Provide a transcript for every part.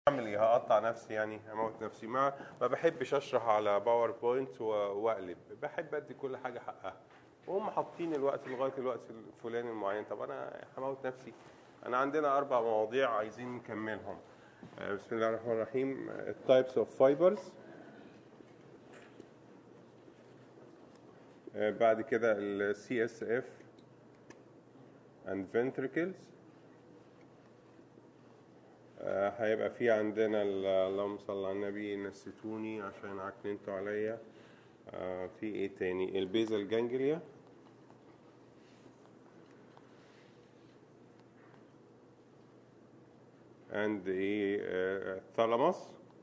اعمل ايه هقطع نفسي يعني هموت نفسي ما ما بحبش اشرح على باوربوينت و- واقلب بحب ادي كل حاجه حقها وهم حاطين الوقت لغايه الوقت الفلاني المعين طب انا هموت نفسي انا عندنا اربع مواضيع عايزين نكملهم آه، بسم الله الرحمن الرحيم التايبس اوف فايبرز بعد كده ال CSF and ventricles آه، هيبقى في عندنا ال- اللهم صل على النبي نسيتوني عشان عكننتوا عليا آه، في ايه تاني البيزل جانجليا and ايه الثالاموس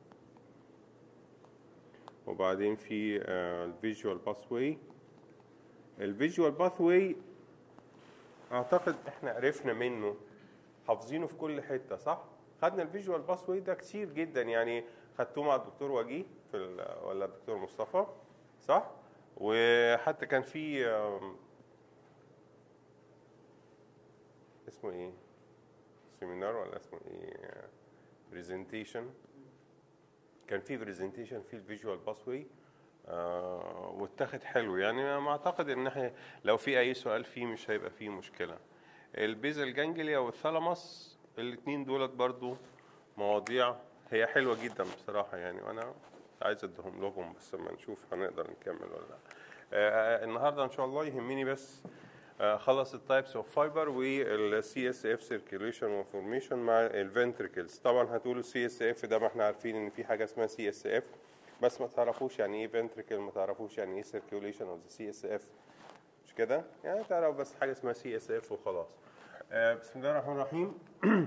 وبعدين في الفيجوال باثواي الفيجوال باثواي اعتقد احنا عرفنا منه حافظينه في كل حته صح خدنا الفيجوال باثواي ده كتير جدا يعني خدتوه مع الدكتور وجيه في ال- ولا الدكتور مصطفى صح وحتى كان في آم، اسمه ايه سيمينار ولا اسمه ايه برزنتيشن كان في برزنتيشن في الفيجوال باثواي آه واتاخد حلو يعني ما اعتقد ان احنا لو في اي سؤال فيه مش هيبقى فيه مشكله البيزل جانجليا والثالاموس الاثنين دولت برضو مواضيع هي حلوه جدا بصراحه يعني وانا عايز اديهم لكم بس لما نشوف هنقدر نكمل ولا لا آه النهارده ان شاء الله يهمني بس آه، خلص التايبس اوف فايبر والسي اس اف سيركيوليشن وفورميشن مع الفنتركلز طبعا هتقولوا السي اس اف ده ما احنا عارفين ان في حاجه اسمها سي اس اف بس ما تعرفوش يعني ايه فنتركل ما تعرفوش يعني ايه سيركيوليشن اوف ذا سي اس اف مش كده يعني تعرفوا بس حاجه اسمها سي اس اف وخلاص آه، بسم الله الرحمن الرحيم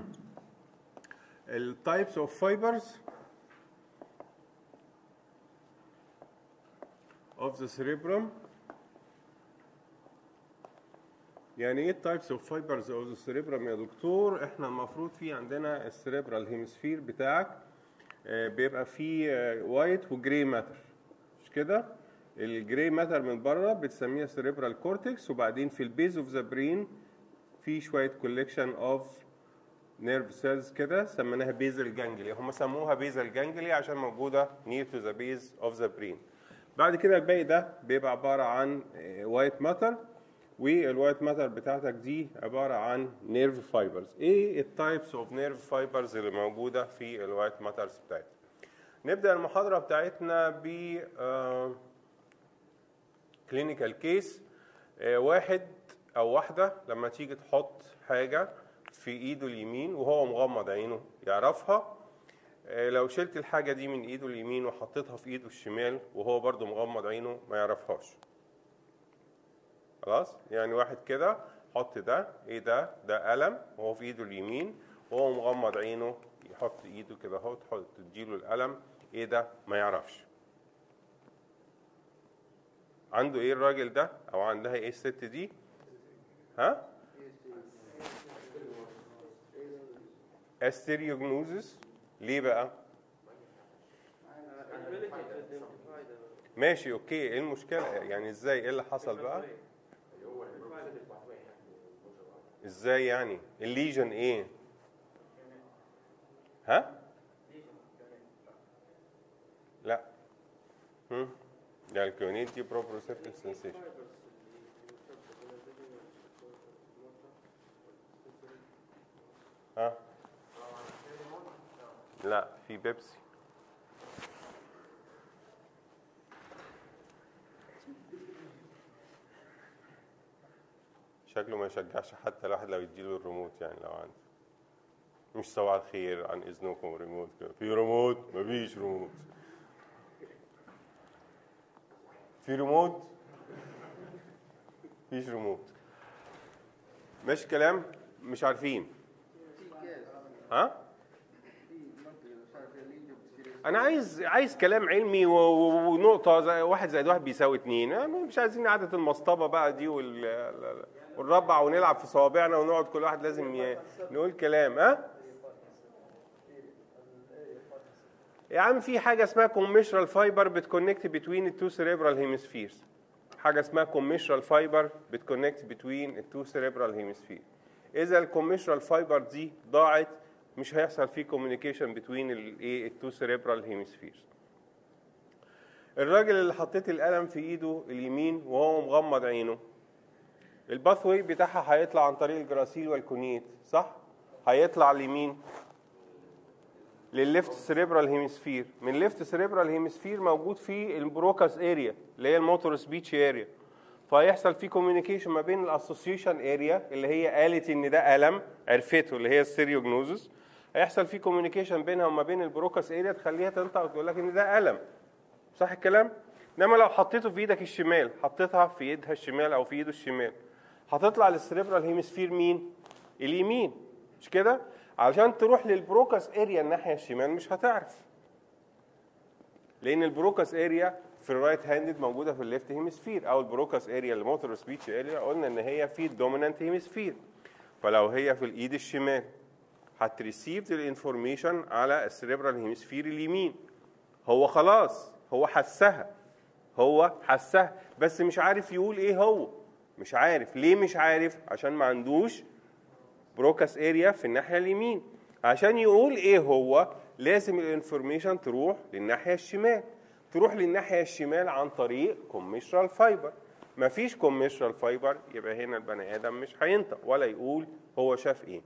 التايبس اوف فايبرز of the cerebrum يعني ايه التايبس اوف فايبرز اوف ذا سيريبرم يا دكتور احنا المفروض في عندنا السيريبرال هيمسفير بتاعك آه، بيبقى فيه وايت وجراي ماتر مش كده الجراي ماتر من بره بتسميها سيريبرال كورتكس وبعدين في البيز اوف ذا برين في شويه كولكشن اوف نيرف سيلز كده سميناها بيزل جانجليا هم سموها بيزل جانجليا عشان موجوده نير تو ذا بيز اوف ذا برين بعد كده الباقي ده بيبقى عباره عن وايت ماتر والوايت ماتر بتاعتك دي عباره عن نيرف فايبرز ايه التايبس اوف نيرف فايبرز اللي موجوده في الوايت ماترز بتاعتنا نبدا المحاضره بتاعتنا ب كلينيكال كيس واحد او واحده لما تيجي تحط حاجه في ايده اليمين وهو مغمض عينه يعرفها آه، لو شلت الحاجه دي من ايده اليمين وحطيتها في ايده الشمال وهو برضو مغمض عينه ما يعرفهاش خلاص يعني واحد كده حط ده ايه ده ده قلم وهو في ايده اليمين وهو مغمض عينه يحط ايده كده اهو تحط تديله القلم ايه ده ما يعرفش عنده ايه الراجل ده او عندها ايه الست دي ها استيريوجنوزس ليه بقى ماشي اوكي ايه المشكله يعني ازاي ايه اللي حصل بقى ازاي يعني الليجن ايه ها لا هم ده الكونيت دي بروبروسيبتيف سنسيشن ها لا في بيبسي شكله ما يشجعش حتى الواحد لو يديله الريموت يعني لو عنده مش صباح الخير عن اذنكم ريموت كده في ريموت مفيش ريموت في ريموت مفيش ريموت ماشي كلام مش عارفين ها انا عايز عايز كلام علمي و- و- ونقطه زي واحد زائد واحد بيساوي اتنين أنا مش عايزين عاده المصطبه بقى دي وال ونربع ونلعب في صوابعنا ونقعد كل واحد لازم ي... نقول كلام ها يا عم في حاجه اسمها كوميشرال فايبر بتكونكت بتوين التو سيريبرال هيمسفيرز حاجه اسمها كوميشرال فايبر بتكونكت بتوين التو سيريبرال هيمسفير اذا الكوميشرال فايبر دي ضاعت مش هيحصل فيه كوميونيكيشن بين الايه التو سيريبرال هيمسفيرز الراجل اللي حطيت القلم في ايده اليمين وهو مغمض عينه الباثوي بتاعها هيطلع عن طريق الجراسيل والكونيت صح هيطلع اليمين للليفت سيريبرال هيمسفير من الليفت سيريبرال هيمسفير موجود فيه البروكاس اريا اللي هي الموتور سبيتش اريا فهيحصل فيه كوميونيكيشن ما بين الاسوسيشن اريا اللي هي قالت ان ده الم عرفته اللي هي السيريوجنوزس هيحصل فيه كوميونيكيشن بينها وما بين البروكاس اريا تخليها تنطق وتقول لك ان ده الم صح الكلام انما لو حطيته في ايدك الشمال حطيتها في ايدها الشمال او في ايده الشمال هتطلع للسريبرال هيمسفير مين اليمين مش كده علشان تروح للبروكاس اريا الناحيه الشمال مش هتعرف لان البروكاس اريا في الرايت هاندد موجوده في الليفت هيمسفير او البروكاس اريا الموتور سبيتش اريا قلنا ان هي في الدومينانت هيمسفير فلو هي في الايد الشمال هتريسيف الانفورميشن على السريبرال هيمسفير اليمين هو خلاص هو حسها هو حسها بس مش عارف يقول ايه هو مش عارف ليه مش عارف عشان ما عندوش بروكاس اريا في الناحيه اليمين عشان يقول ايه هو لازم الانفورميشن تروح للناحيه الشمال تروح للناحيه الشمال عن طريق كوميشرال فايبر مفيش كوميشرال فايبر يبقى هنا البني ادم مش هينطق ولا يقول هو شاف ايه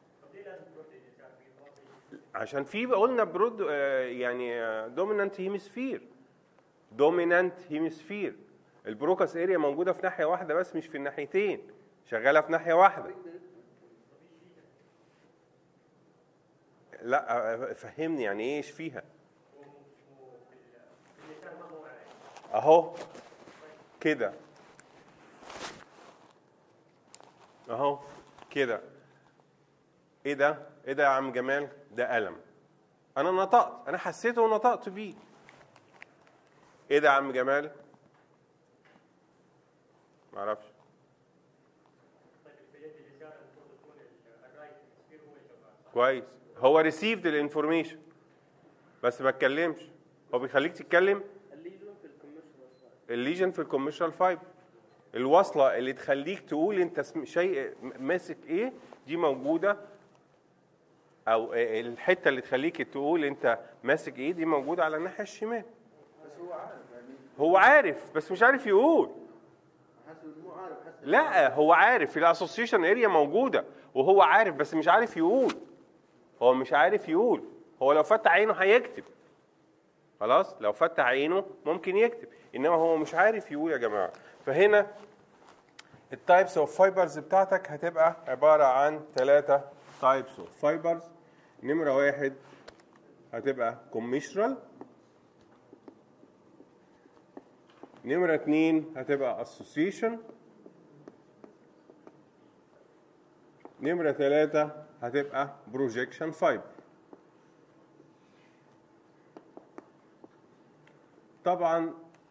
عشان في قلنا برود آه، يعني دومينانت هيمسفير دومينانت هيمسفير البروكاس اريا موجوده في ناحيه واحده بس مش في الناحيتين شغاله في ناحيه واحده لا آه، فهمني يعني ايه ايش فيها اهو كده اهو كده ايه ده ايه ده يا عم جمال ده الم انا نطقت انا حسيته ونطقت بيه ايه ده يا عم جمال معرفش كويس هو ريسيفد الانفورميشن بس ما اتكلمش هو بيخليك تتكلم الليجون في الكوميرشال سايد الليجن في الكوميرشال فايبر الوصله اللي تخليك تقول انت اسم- شيء ماسك ايه دي موجوده او الحته اللي تخليك تقول انت ماسك ايه دي موجوده على الناحيه الشمال بس هو عارف يعني هو عارف بس مش عارف يقول حاسس إنه مو عارف حاسس لا هو عارف الاسوسيشن اريا موجوده وهو عارف بس مش عارف يقول هو مش عارف يقول هو لو فتح عينه هيكتب خلاص لو فتح عينه ممكن يكتب انما هو مش عارف يقول يا جماعه فهنا التايبس اوف فايبرز بتاعتك هتبقى عباره عن ثلاثه تايبس اوف فايبرز نمره واحد هتبقى كوميشرال نمرة اتنين هتبقى association نمرة تلاتة هتبقى projection fiber طبعا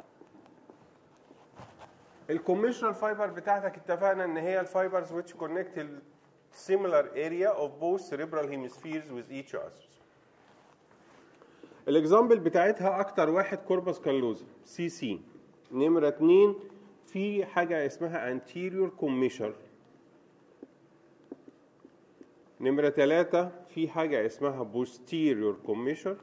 الكوميشنال فايبر بتاعتك اتفقنا ان هي الفايبرز which connect the similar area of both cerebral hemispheres with each other الاكزامبل بتاعتها اكتر واحد كوربس كالوزا سي سي نمرة اتنين في حاجة اسمها anterior commissure نمرة تلاتة في حاجة اسمها posterior commissure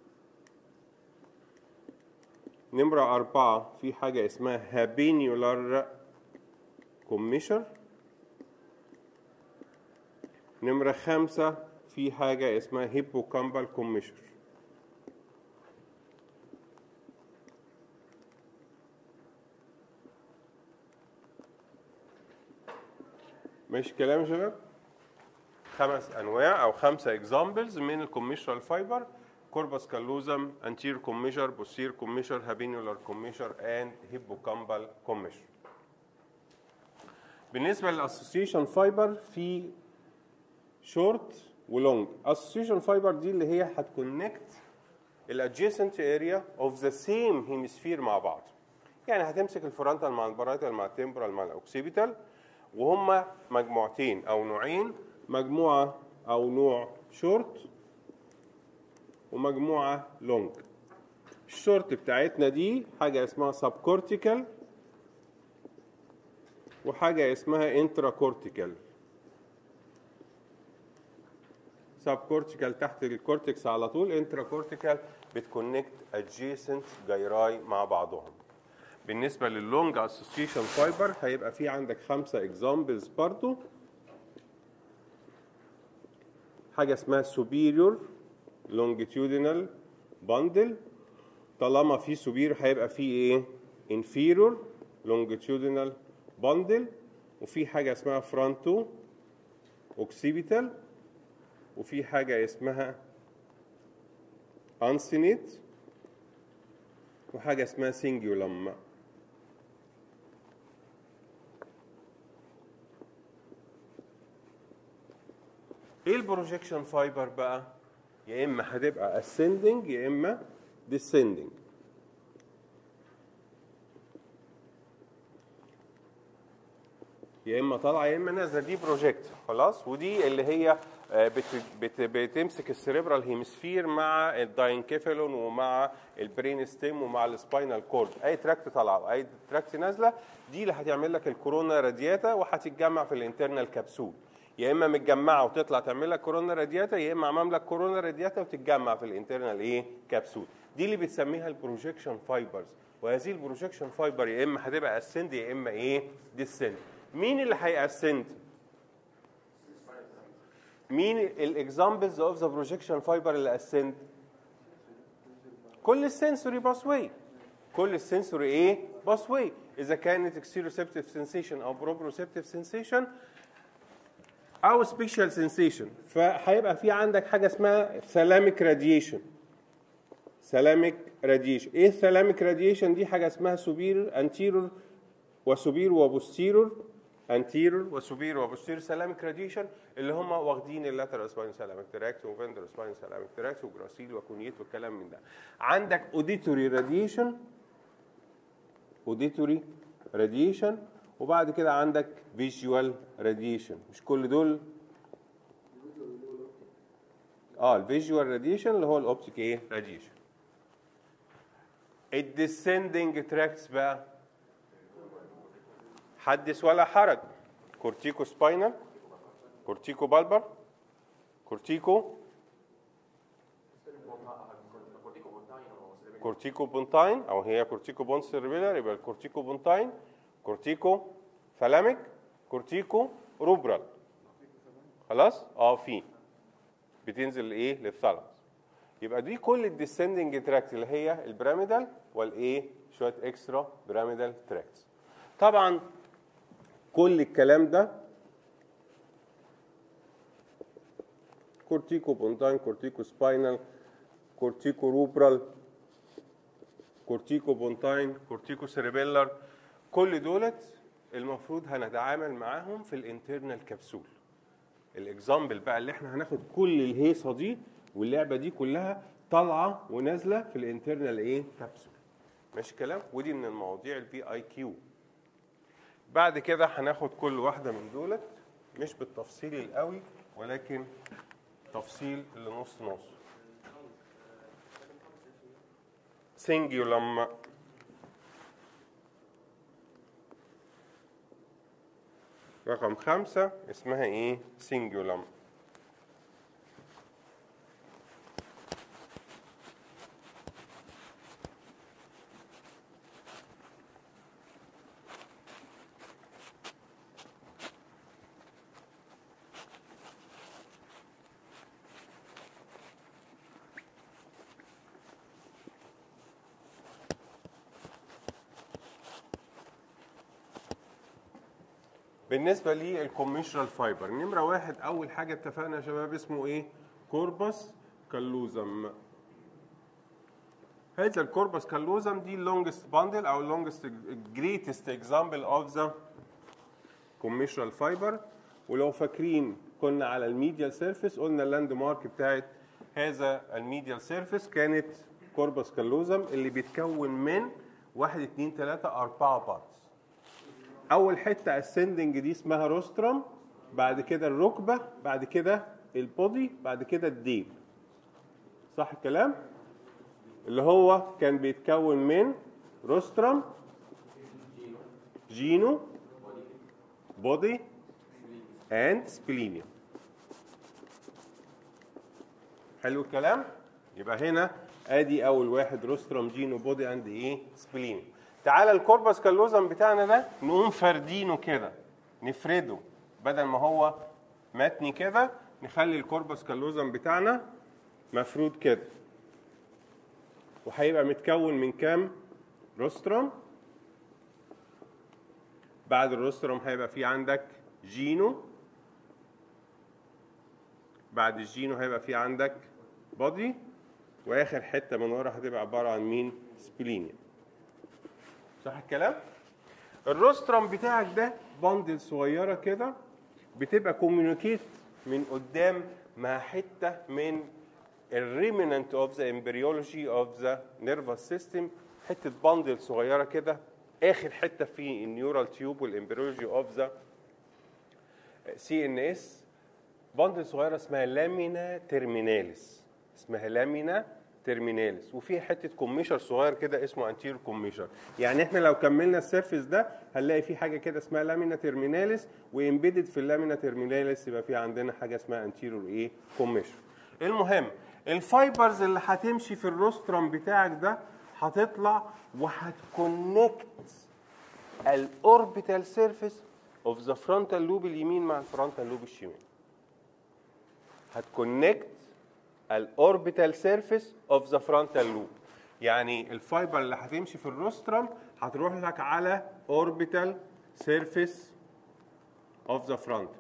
نمرة أربعة في حاجة اسمها habenular commissure نمرة خمسة في حاجة اسمها hippocampal commissure ماشي كلام يا شباب خمس انواع او خمسه اكزامبلز من الكوميشرال فايبر كوربس كالوزم انتير كوميشر بوستير كوميشر هابينولار كوميشر اند هيبوكامبال كوميشر بالنسبه للاسوسيشن فايبر في شورت ولونج اسوسيشن فايبر دي اللي هي هتكونكت الادجيسنت اريا اوف ذا سيم هيمسفير مع بعض يعني هتمسك الفرونتال مع الباراتال مع التمبرال مع الاوكسيبيتال وهم مجموعتين او نوعين مجموعه او نوع شورت ومجموعه لونج الشورت بتاعتنا دي حاجه اسمها سب كورتيكال وحاجه اسمها انترا كورتيكال سب كورتيكال تحت الكورتكس على طول انترا كورتيكال بتكونكت ادجيسنت جيراي مع بعضهم بالنسبه لللونج اسوسيشن فايبر هيبقى في عندك خمسه اكزامبلز برضو حاجه اسمها superior longitudinal bundle طالما في superior هيبقى في ايه inferior longitudinal bundle وفي حاجه اسمها fronto occipital وفي حاجه اسمها uncinate وحاجه اسمها cingulum ايه البروجيكشن فايبر بقى يا اما هتبقى ascending يا اما descending يا اما طالعه يا اما نازله دي بروجيكت خلاص ودي اللي هي آه، بت بت بتمسك السريبرال هيمسفير مع الداينكيفالون ومع البرين ستيم ومع السباينال كورد اي تراكت طالعه واي تراكت نازله دي اللي هتعمل لك الكورونا رادياتا وهتتجمع في الانترنال كبسول يا اما متجمعه وتطلع تعمل لك كورونا رادياتا يا اما عامل لك كورونا رادياتا وتتجمع في الانترنال ايه كبسول دي اللي بتسميها البروجيكشن فايبرز وهذه البروجيكشن فايبر يا اما هتبقى اسند يا اما ايه ديسند مين اللي هيأسند مين الاكزامبلز اوف ذا بروجيكشن فايبر اللي اسند كل السنسوري باس واي كل السنسوري ايه باس واي اذا كانت اكسيروسبتيف سensation او بروبروسبتيف sensation او سبيشال سensation فهيبقى في عندك حاجه اسمها ثلاميك راديشن ثلاميك راديشن ايه الثلاميك راديشن دي حاجه اسمها سوبير انتيرور وسوبير وبوستيرور انتيرور وسوبير وبوستيرور سلاميك راديشن اللي هم واخدين اللاترال سباين سلاميك تراكت وفندر سباين سلاميك تراكت وجراسيل وكونيت والكلام من ده عندك اوديتوري راديشن اوديتوري راديشن وبعد كده عندك فيجوال راديشن مش كل دول اه الفيجوال راديشن اللي هو الاوبتيك ايه راديشن الديسندنج تراكتس بقى حدث ولا حرج كورتيكو سباينال كورتيكو بالبر كورتيكو كورتيكو بونتاين او هي كورتيكو بون سيربيلر يبقى الكورتيكو بونتاين كورتيكو ثلاميك كورتيكو روبرال خلاص اه في بتنزل ايه للثالاموس يبقى دي كل الديسندنج تراكت اللي هي البيراميدال والايه شويه اكسترا بيراميدال تراكتس طبعا كل الكلام ده كورتيكو بونتاين كورتيكو سباينال كورتيكو روبرال كورتيكو بونتاين كورتيكو سيريبيلر كل دولت المفروض هنتعامل معاهم في الانترنال كبسول الاكزامبل بقى اللي احنا هناخد كل الهيصه دي واللعبه دي كلها طالعه ونازله في الانترنال ايه كبسول ماشي كلام ودي من المواضيع البي اي كيو بعد كده هناخد كل واحده من دولت مش بالتفصيل القوي ولكن تفصيل اللي نص نص سنجيولم رقم خمسة اسمها ايه سنجيولم بالنسبه للكوميشنال فايبر نمره واحد اول حاجه اتفقنا يا شباب اسمه ايه كوربس كالوزم هذا الكوربس كالوزم دي اللونجست باندل او اللونجست جريتست اكزامبل اوف ذا كوميشنال فايبر ولو فاكرين كنا على الميديال سيرفيس قلنا اللاند مارك بتاعت هذا الميديال سيرفيس كانت كوربس كالوزم اللي بيتكون من واحد اتنين تلاته اربعه بارتس اول حته اسندنج دي اسمها روسترم بعد كده الركبه بعد كده البودي بعد كده الديب صح الكلام اللي هو كان بيتكون من روسترم جينو بودي اند سبلينيوم حلو الكلام يبقى هنا ادي اول واحد روستروم جينو بودي اند ايه سبلين تعالى الكوربس كالوزم بتاعنا ده نقوم فاردينه كده نفرده بدل ما هو متني كده نخلي الكوربس كالوزم بتاعنا مفرود كده وهيبقى متكون من كام روستروم بعد الروستروم هيبقى في عندك جينو بعد الجينو هيبقى في عندك بودي واخر حته من ورا هتبقى عباره عن مين سبلينيا صح الكلام الروسترم بتاعك ده بندل صغيره كده بتبقى كوميونيكيت من قدام مع حته من الريمننت اوف ذا امبريولوجي اوف ذا نيرفس سيستم حته بندل صغيره كده اخر حته في النيورال تيوب والامبريولوجي اوف ذا سي ان اس بندل صغيره اسمها لامينا ترميناليس اسمها لامينا ترميناليس وفي حته كوميشر صغير كده اسمه انتير كوميشر يعني احنا لو كملنا السيرفيس ده هنلاقي في حاجه كده اسمها لامينا ترميناليس وامبيدد في اللامينا ترميناليس يبقى في عندنا حاجه اسمها انتيرور ايه كوميشر المهم الفايبرز اللي هتمشي في الروسترم بتاعك ده هتطلع وهتكونكت الاوربيتال سيرفيس اوف ذا فرونتال لوب اليمين مع الفرونتال لوب الشمال هتكونكت الاوربيتال سيرفيس اوف ذا فرونتال لوب يعني الفايبر اللي هتمشي في الروسترم هتروح لك على اوربيتال سيرفيس اوف ذا فرونتال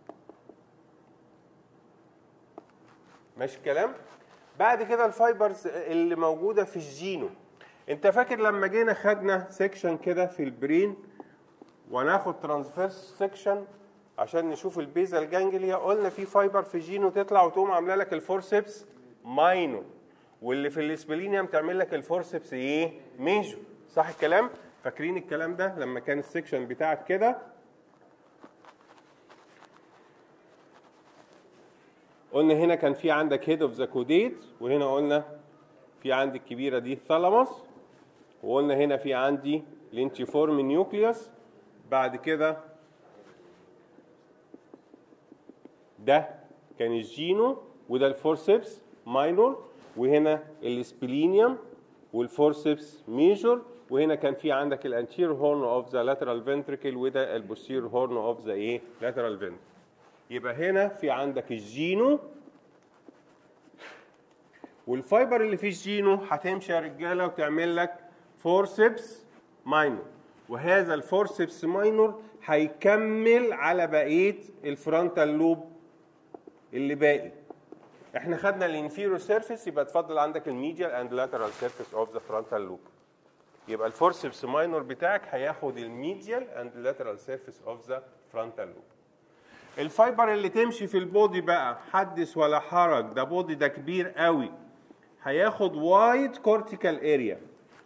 ماشي الكلام بعد كده الفايبرز اللي موجوده في الجينو انت فاكر لما جينا خدنا سيكشن كده في البرين وناخد ترانسفيرس سيكشن عشان نشوف البيزال جانجليا قلنا في فايبر في جينو تطلع وتقوم عامله لك الفورسبس ماينور واللي في الاسبلينيوم تعمل لك الفورسبس ايه ميجور صح الكلام فاكرين الكلام ده لما كان السيكشن بتاعك كده قلنا هنا كان في عندك هيد اوف ذا كوديت وهنا قلنا في عندي الكبيره دي ثالاموس وقلنا هنا في عندي لينتيفورم نيوكليوس بعد كده ده كان الجينو وده الفورسبس ماينور وهنا السبلينيوم والفورسبس ميجور وهنا كان في عندك الانتير هورن اوف ذا لاترال فنتريكل وده البوستير هورن اوف ذا ايه لاترال فنتريكل يبقى هنا في عندك الجينو والفايبر اللي في الجينو هتمشي يا رجاله وتعمل لك فورسبس ماينور وهذا الفورسبس ماينور هيكمل على بقيه الفرونتال لوب اللي باقي احنا خدنا الانفيرو سيرفيس يبقى اتفضل عندك الميديال اند لاترال سيرفيس اوف ذا فرونتال لوب يبقى الفورسبس ماينور بتاعك هياخد الميديال اند لاترال سيرفيس اوف ذا فرونتال لوب الفايبر اللي تمشي في البودي بقى حدث ولا حرج ده بودي ده كبير قوي هياخد وايد كورتيكال اريا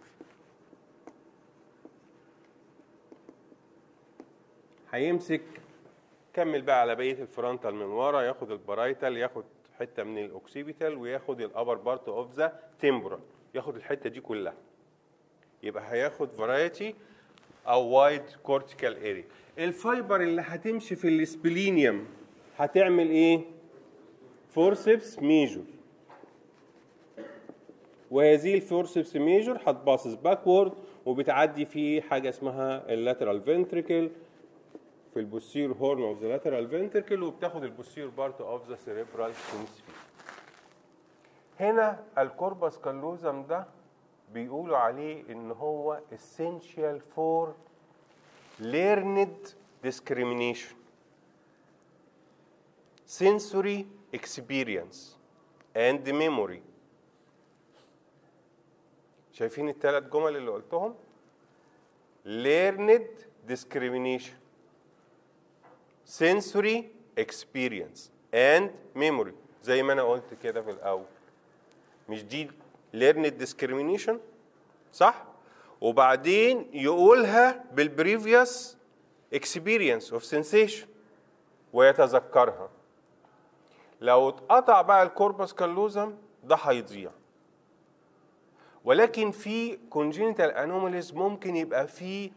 هيمسك كمل بقى على بقيه الفرونتال من ورا ياخد البرايتال ياخد حته من الاوكسيبيتال وياخد الابر بارت اوف ذا تمبرال ياخد الحته دي كلها يبقى هياخد فرايتي او وايد كورتيكال اريا الفايبر اللي هتمشي في السبلينيوم هتعمل ايه فورسبس ميجور وهذه الفورسبس ميجور هتباصص باكورد وبتعدي في حاجه اسمها اللاترال فنتريكل في البوستير هورن اوف ذا لاترال فنتركل وبتاخد البوستير بارت اوف ذا سيريبرال هيمسفير هنا الكوربس كالوزم ده بيقولوا عليه ان هو essential for learned discrimination sensory experience and memory شايفين الثلاث جمل اللي قلتهم learned discrimination sensory experience and memory زي ما انا قلت كده في الاول مش دي learned discrimination صح وبعدين يقولها بالبريفيوس experience of sensation ويتذكرها لو اتقطع بقى الكوربس كالوزم ده هيضيع ولكن في congenital anomalies ممكن يبقى فيه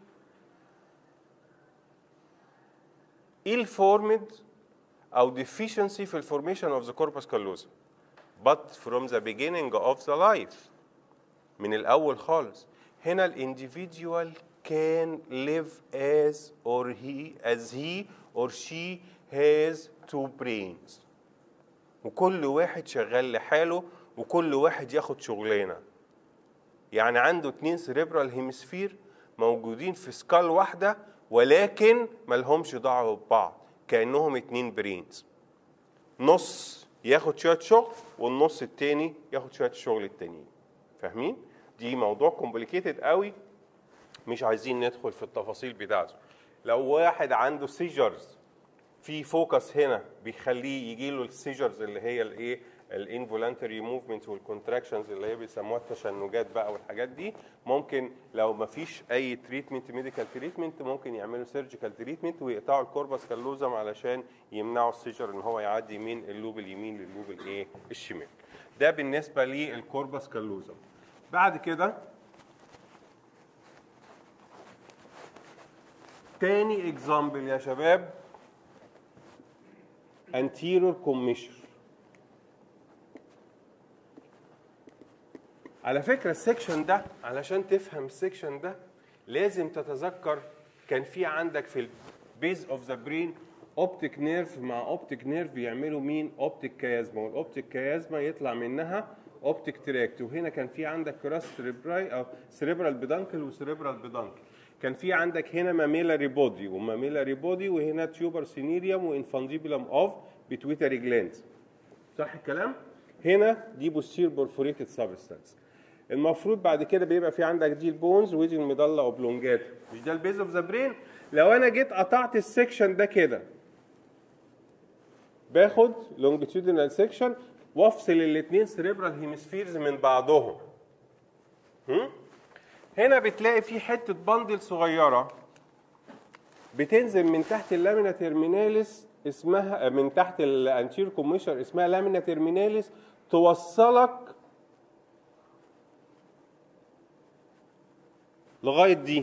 ill formed او deficiency في الفورميشن اوف ذا corpus callosum but from the beginning of the life من الأول خالص هنا الانديفيديوال can live as or he as he or she has two brains وكل واحد شغال لحاله وكل واحد ياخد شغلانه يعني عنده اتنين سيريبرال هيمسفير موجودين في سكال واحده ولكن ملهمش دعوه ببعض كانهم اتنين برينز نص ياخد شويه شغل والنص التاني ياخد شويه شغل التانيين فاهمين دي موضوع كومبليكيتد قوي مش عايزين ندخل في التفاصيل بتاعته لو واحد عنده سيجرز في فوكس هنا بيخليه يجي له السيجرز اللي هي الايه الانفولانتري موفمنت والكونتراكشنز اللي هي بيسموها التشنجات بقى والحاجات دي ممكن لو ما فيش اي تريتمنت ميديكال تريتمنت ممكن يعملوا سيرجيكال تريتمنت ويقطعوا الكوربس كاللوزم علشان يمنعوا السيجر ان هو يعدي من اللوب اليمين للوب الايه الشمال ده بالنسبه للكوربس كاللوزم بعد كده تاني اكزامبل يا شباب anterior commissure على فكرة السكشن ده علشان تفهم السكشن ده لازم تتذكر كان في عندك في البيز اوف ذا برين اوبتيك نيرف مع اوبتيك نيرف يعملوا مين اوبتيك كيازما والاوبتيك كيازما يطلع منها اوبتيك تراكت وهنا كان في عندك كراس سريبراي او سريبرال بيدانكل وسريبرال بيدانكل كان في عندك هنا ماميلاري بودي وماميلاري بودي وهنا تيوبر سينيريوم وانفانديبولم اوف بيتويتري جلاندز صح الكلام هنا دي بوستير بورفوريتد سبستانس المفروض بعد كده بيبقى في عندك دي البونز ودي المضله اوبلونجات مش ده البيز اوف ذا برين لو انا جيت قطعت السكشن ده كده باخد لونجيتيودينال سيكشن وافصل الاثنين سريبرال هيمسفيرز من بعضهم هم؟ هنا بتلاقي في حته بندل صغيره بتنزل من تحت اللامينا تيرميناليس اسمها من تحت الانتير كوميشر اسمها لامينا تيرميناليس توصلك لغايه دي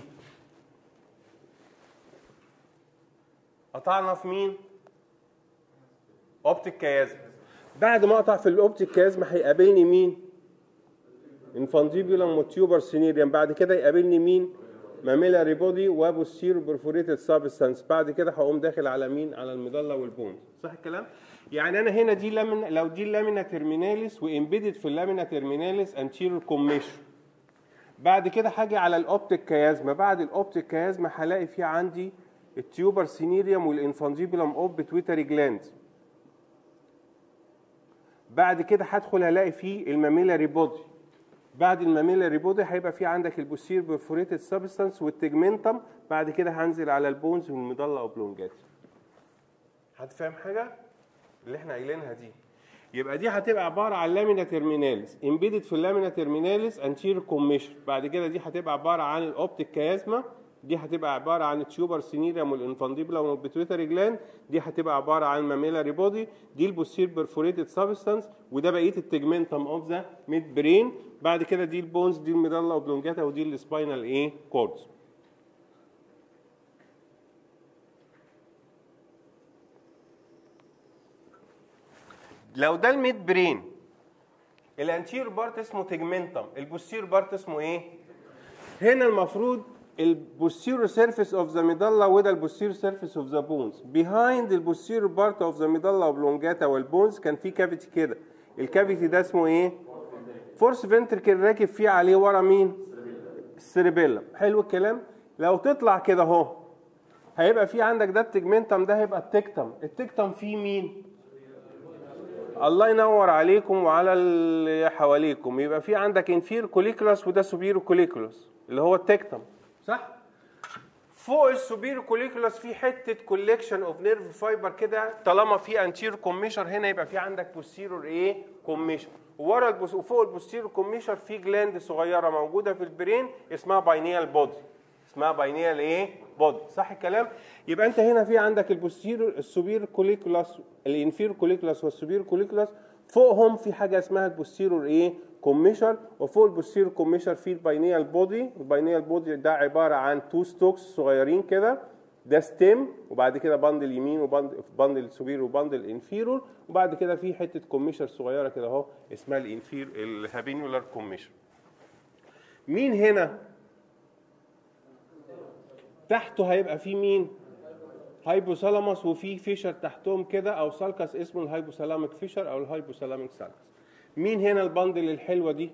قطعنا في مين اوبتيك كيازما بعد ما اقطع في الاوبتيك كيازما هيقابلني مين انفانديبولم وتيوبر سينيريم بعد كده يقابلني مين ماميلاري بودي وبوستيرو برفوريتد سابستانس بعد كده هقوم داخل على مين على المضله والبونز صح الكلام يعني انا هنا دي لامينا لو دي اللامينا تيرميناليس وامبيدد في اللامينا تيرميناليس انتيرور كوميشن بعد كده هاجي على الاوبتيك كيازما بعد الاوبتيك كيازما هلاقي في عندي التيوبر سينيريوم والانفانجيبولم اوف بتويتري جلاند بعد كده هدخل هلاقي فيه الماميلاري بودي بعد الماميلاري بودي هيبقى في عندك البوستير برفوريتد سبستانس والتجمنتم بعد كده هنزل على البونز والمضله اوبلونجات حد فاهم حاجه اللي احنا قايلينها دي يبقى دي هتبقى عباره عن لامينا تيرميناليس امبيدد في اللامينا تيرميناليس انتير كوميشن بعد كده دي هتبقى عباره عن الاوبتيك كيازما دي هتبقى عباره عن التيوبر سينيريوم والانفانديبولا والبيتويتري جلاند دي هتبقى عباره عن ماميلاري بودي دي البوستير برفوريتد سبستانس وده بقيه التجمنتم اوف ذا ميد برين بعد كده دي البونز دي الميدالا اوبلونجاتا ودي السباينال ايه كوردز لو ده الميد برين الانتير بارت اسمه تجمنتم البوستير بارت اسمه ايه هنا المفروض البوستيرو سيرفيس اوف ذا ميدالا وده البوستيرو سيرفيس اوف ذا بونز بيهايند البوستيرو بارت اوف ذا ميدالا اوبلونجاتا والبونز كان في كافيتي كده الكافيتي ده اسمه ايه فورس فنتركل راكب فيه عليه ورا مين السيربيلم حلو الكلام لو تطلع كده اهو هيبقى في عندك ده التجمنتم ده هيبقى التكتم التكتم فيه مين الله ينور عليكم وعلى اللي حواليكم يبقى في عندك انفير كوليكولاس وده سوبيرو كوليكولاس اللي هو التكتم صح فوق السوبيرو كوليكولاس في حته كوليكشن اوف نيرف فايبر كده طالما في انتير كوميشر هنا يبقى في عندك بوستيرور ايه كوميشر ورا البوس وفوق البوستيرور كوميشر في جلاند صغيره موجوده في البرين اسمها باينيال بودي اسمها باينيال ايه بودي صح الكلام يبقى انت هنا في عندك البوستيرور السوبير كوليكولاس الانفير كوليكولاس والسوبير كوليكولاس فوقهم في حاجه اسمها البوستيرور ايه كوميشر وفوق البوستيرور كوميشر في الباينيال بودي الباينيال بودي ده عباره عن تو ستوكس صغيرين كده ده ستيم وبعد كده باندل يمين وباندل باندل سوبير وباندل انفيرور وبعد كده في حته كوميشر صغيره كده اهو اسمها الانفير الهابينولار كوميشر مين هنا تحته هيبقى في مين هايبوثالاموس وفي فيشر تحتهم كده او سالكس اسمه الهايبوثالاميك فيشر او الهايبوثالاميك سالكس مين هنا الباندل الحلوه دي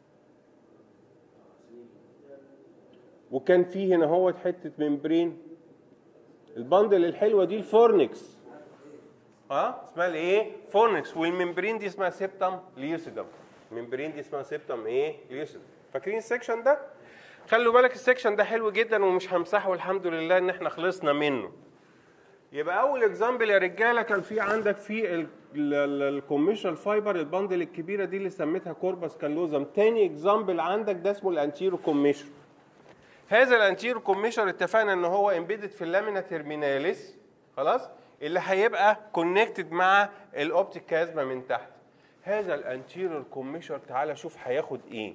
وكان في هنا هو حته ممبرين الباندل الحلوه دي الفورنكس اه اسمها الايه فورنكس والممبرين دي اسمها سيبتم ليوسيدم الممبرين دي اسمها سيبتم ايه ليوسيدم فاكرين السكشن ده خلوا بالك السكشن ده حلو جدا ومش همسحه الحمد لله ان احنا خلصنا منه يبقى اول اكزامبل يا رجاله كان في عندك في الكوميشال فايبر الباندل الكبيره دي اللي سميتها كوربس كالوزم تاني اكزامبل عندك ده اسمه الانتيرو كوميشر هذا الانتيرو كوميشر اتفقنا ان هو امبيدد في اللامينا تيرميناليس خلاص اللي هيبقى كونكتد مع الاوبتيك كازما من تحت هذا الانتيرو كوميشر تعالى شوف هياخد ايه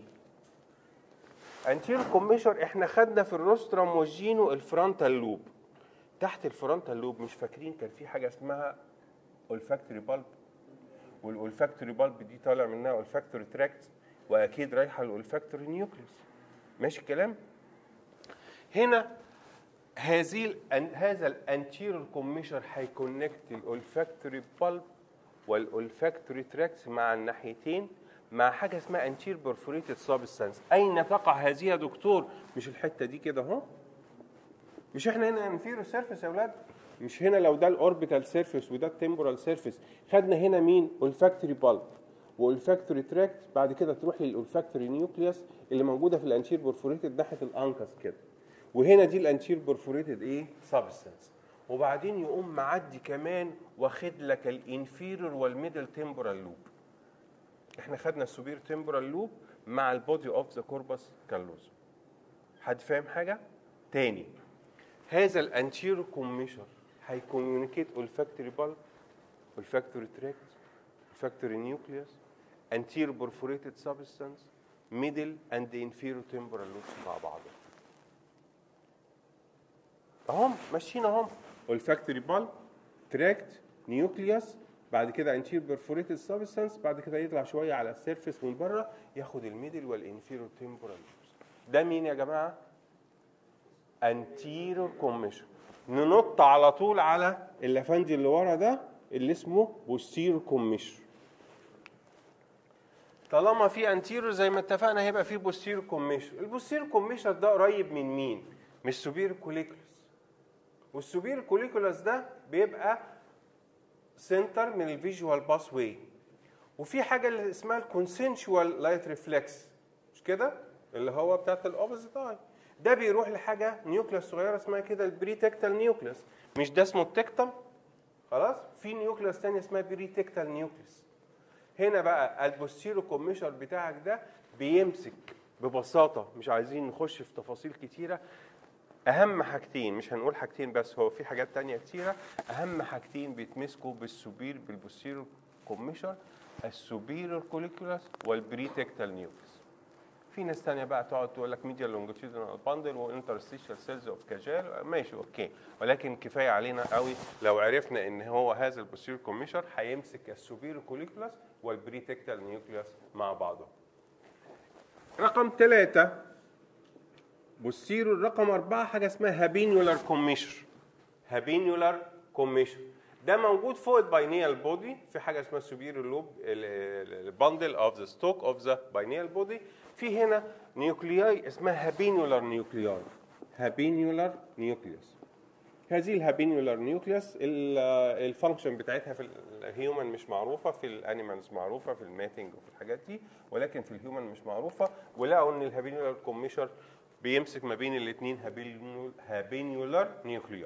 انتيرو كوميشر احنا خدنا في الروسترم والجينو الفرونتال لوب تحت الفرونتال لوب مش فاكرين كان في حاجه اسمها olfactory بالب والولفاكتوري بالب دي طالع منها olfactory تراكت واكيد رايحه للولفاكتوري نيوكليوس ماشي الكلام هنا هذه ال هذا الانتيرور كوميشر هيكونكت الاولفاكتوري بالب والاولفاكتوري تراكت مع الناحيتين مع حاجه اسمها انتير بورفوريتد سبستانس اين تقع هذه يا دكتور مش الحته دي كده اهو مش احنا هنا انفيرو سيرفيس يا اولاد مش هنا لو ده الاوربيتال سيرفيس وده التمبورال سيرفيس خدنا هنا مين olfactory بالب والفاكتوري تراكت بعد كده تروح للاولفاكتوري نيوكليوس اللي موجوده في الانشير بورفوريتد ناحيه الانكس كده وهنا دي الانشير بورفوريتد ايه سبستانس وبعدين يقوم معدي كمان واخد لك الانفيرور والميدل تمبورال لوب احنا خدنا السوبير تمبورال لوب مع البودي اوف ذا كوربس كالوزم حد فاهم حاجه تاني هذا الانتيرو كوميشر هيكوميونيكيت olfactory bulb olfactory tract olfactory nucleus anterior perforated substance middle and the inferior temporal lobes مع بعض اهم ماشيين اهم olfactory bulb tract nucleus بعد كده anterior perforated substance بعد كده يطلع شويه على السيرفيس من بره ياخد الميدل والانفيرور temporal lobes ده مين يا جماعه انتيرور كوميشن ننط على طول على اللافندي اللي ورا ده اللي اسمه بوستيرور كوميشن طالما في انتيرور زي ما اتفقنا هيبقى في بوستيرور كوميشن البوستيرور كوميشن ده قريب من مين مش سوبير كوليكولس والسوبير كوليكولاس ده بيبقى سنتر من الفيجوال باس واي وفي حاجه اللي اسمها الكونسنشوال لايت ريفلكس مش كده اللي هو بتاعت الاوبوزيت اي ده بيروح لحاجه نيوكليس صغيره اسمها كده البريتكتال نيوكليس مش ده اسمه التكتم خلاص في نيوكليس ثانيه اسمها بريتكتال نيوكليس هنا بقى البوستيرو كوميشر بتاعك ده بيمسك ببساطه مش عايزين نخش في تفاصيل كتيره اهم حاجتين مش هنقول حاجتين بس هو في حاجات تانية كتيره اهم حاجتين بيتمسكوا بالسوبير بالبوستيرو كوميشر السوبيرور كوليكولاس والبريتكتال نيوكليس في ناس تانية بقى تقعد تقول لك ميديا لونجيتيودنال باندل وانترستيشال سيلز اوف كاجال ماشي اوكي ولكن كفايه علينا قوي لو عرفنا ان هو هذا البوستيرور كوميشر هيمسك السوبيرور كوليكولاس والبريتكتال نيوكليوس مع بعضهم. رقم ثلاثة بوستيرور رقم أربعة حاجة اسمها هابينيولار كوميشر. هابينيولار كوميشر. ده موجود فوق الباينيال بودي في حاجه اسمها سوبيريور لوب الباندل اوف ذا ستوك اوف ذا باينيال بودي في هنا نيوكلياي اسمها هابينيولار نيوكلياي هابينيولار نيوكليوس هذه الهابينيولار نيوكليوس الفانكشن بتاعتها في الهيومن مش معروفه في الانيمالز معروفه في الماتنج وفي الحاجات دي ولكن في الهيومن مش معروفه ولقوا ان الهابينيولار كوميشر بيمسك ما بين الاثنين هابينيولار نيوكلياي